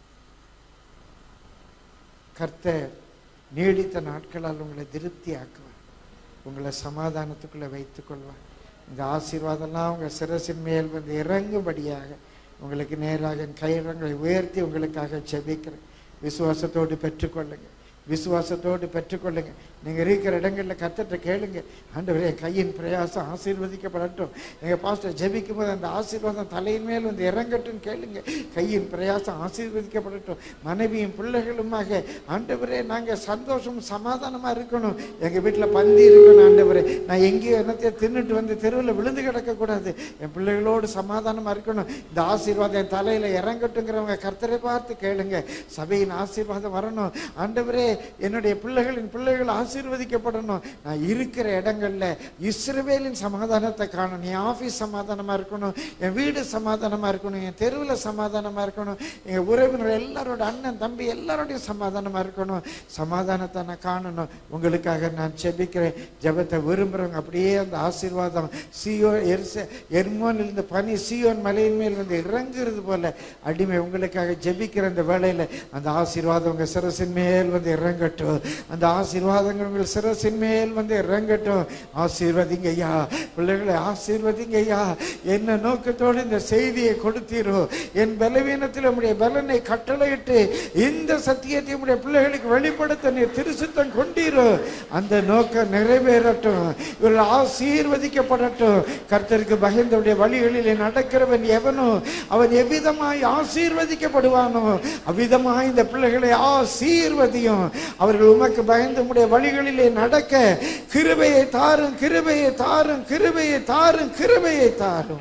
கர்த்தர் நீடித்த நாட்களால் உங்களை திருப்தி ஆக்குவார் உங்களை சமாதானத்துக்குள்ள வைத்துக் கொள்வார் இந்த ஆசீர்வாதம்லாம் உங்க சிரசின் மேல் வந்து இறங்கும்படியாக உங்களுக்கு நேராக என் கைரங்களை உயர்த்தி உங்களுக்காக செபிக்கிறேன் விசுவாசத்தோடு பெற்றுக்கொள்ளுங்க விசுவாசத்தோடு பெற்றுக்கொள்ளுங்க நீங்க இருக்கிற இடங்கள்ல கர்த்தர்ட்ட கேளுங்க ஆண்டவரே என் கையின் பிரயாசம் ஆசீர்வதிக்கப்படட்டும் எங்க பாஸ்டர் ஜெபிக்கும் போது அந்த ஆசீர்வாதம் தலையின் மேல் வந்து இறங்கட்டும் கேளுங்க கையின் பிரயாசம் ஆசீர்வதிக்கப்படட்டும் மனைவியும் பிள்ளைகளுமாக ஆண்டவரே நாங்க சந்தோஷம் சமாதானமா இருக்கணும் எங்க வீட்டுல பந்தி இருக்கணும் ஆண்டவரே நான் எங்கேயோ என்னத்தையும் தின்னுட்டு வந்து தெருவில் விழுந்து கிடக்கக்கூடாது என் பிள்ளைகளோடு சமாதானமா இருக்கணும் இந்த ஆசீர்வாதம் என் தலையில இறங்கட்டுங்கிறவங்க கர்த்தரை பார்த்து கேளுங்க சபையின் ஆசீர்வாதம் வரணும் ஆண்டவரே என்னுடைய பிள்ளைகளின் பிள்ளைகள் ஆசீர்வதிக்கப்படணும் நான் இருக்கிற இடங்கள்ல இஸ்ரவேலின் சமாதானத்தை காணணும் என் ஆஃபீஸ் சமாதானமா இருக்கணும் என் வீடு சமாதானமா இருக்கணும் என் தெருவில் சமாதானமா இருக்கணும் எங்க உறவினர் எல்லாரோட அண்ணன் தம்பி எல்லாரோடையும் சமாதானமா இருக்கணும் சமாதானத்தை நான் காணணும் உங்களுக்காக நான் செபிக்கிறேன் ஜெபத்தை விரும்புறவங்க அப்படியே அந்த ஆசீர்வாதம் சியோ எர்ச எர்மோனில் இருந்து பனி சியோன் மலையின் மேல் வந்து இறங்குறது போல அடிமை உங்களுக்காக ஜெபிக்கிற அந்த வேளையில அந்த ஆசீர்வாதம் உங்க சிரசின் மேல் வந்து இறங்கட்டும் அந்த ஆசீர்வாதங்கள் உங்கள் சிரசின் மேல் வந்து இறங்கட்டும் ஆசீர்வதிங்க ஐயா பிள்ளைகளை ஆசீர்வதிங்க ஐயா என்ன நோக்கத்தோடு இந்த செய்தியை கொடுத்தீரோ என் பலவீனத்தில் உம்முடைய பலனை கட்டளையிட்டு இந்த சத்தியத்தை உம்முடைய பிள்ளைகளுக்கு வெளிப்படுத்த நீர் திருசுத்தம் கொண்டீரோ அந்த நோக்கம் நிறைவேறட்டும் இவர்கள் ஆசீர்வதிக்கப்படட்டும் கர்த்தருக்கு பயந்தவுடைய வழிகளிலே நடக்கிறவன் எவனோ அவன் எவ்விதமாய் ஆசீர்வதிக்கப்படுவானோ அவ்விதமாய் இந்த பிள்ளைகளை ஆசீர்வதியும் அவர்கள் உமக்கு பயந்து உம்முடைய வழிகளிலே நடக்க கிருபையை தாரும் கிருபையை தாரும் கிருபையை தாரும் கிருபையை தாரும்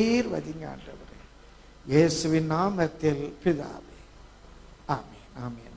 ஆசீர்வதிங்க ஆண்டவரே இயேசுவின் நாமத்தில் பிதாவே ஆமென் ஆமென்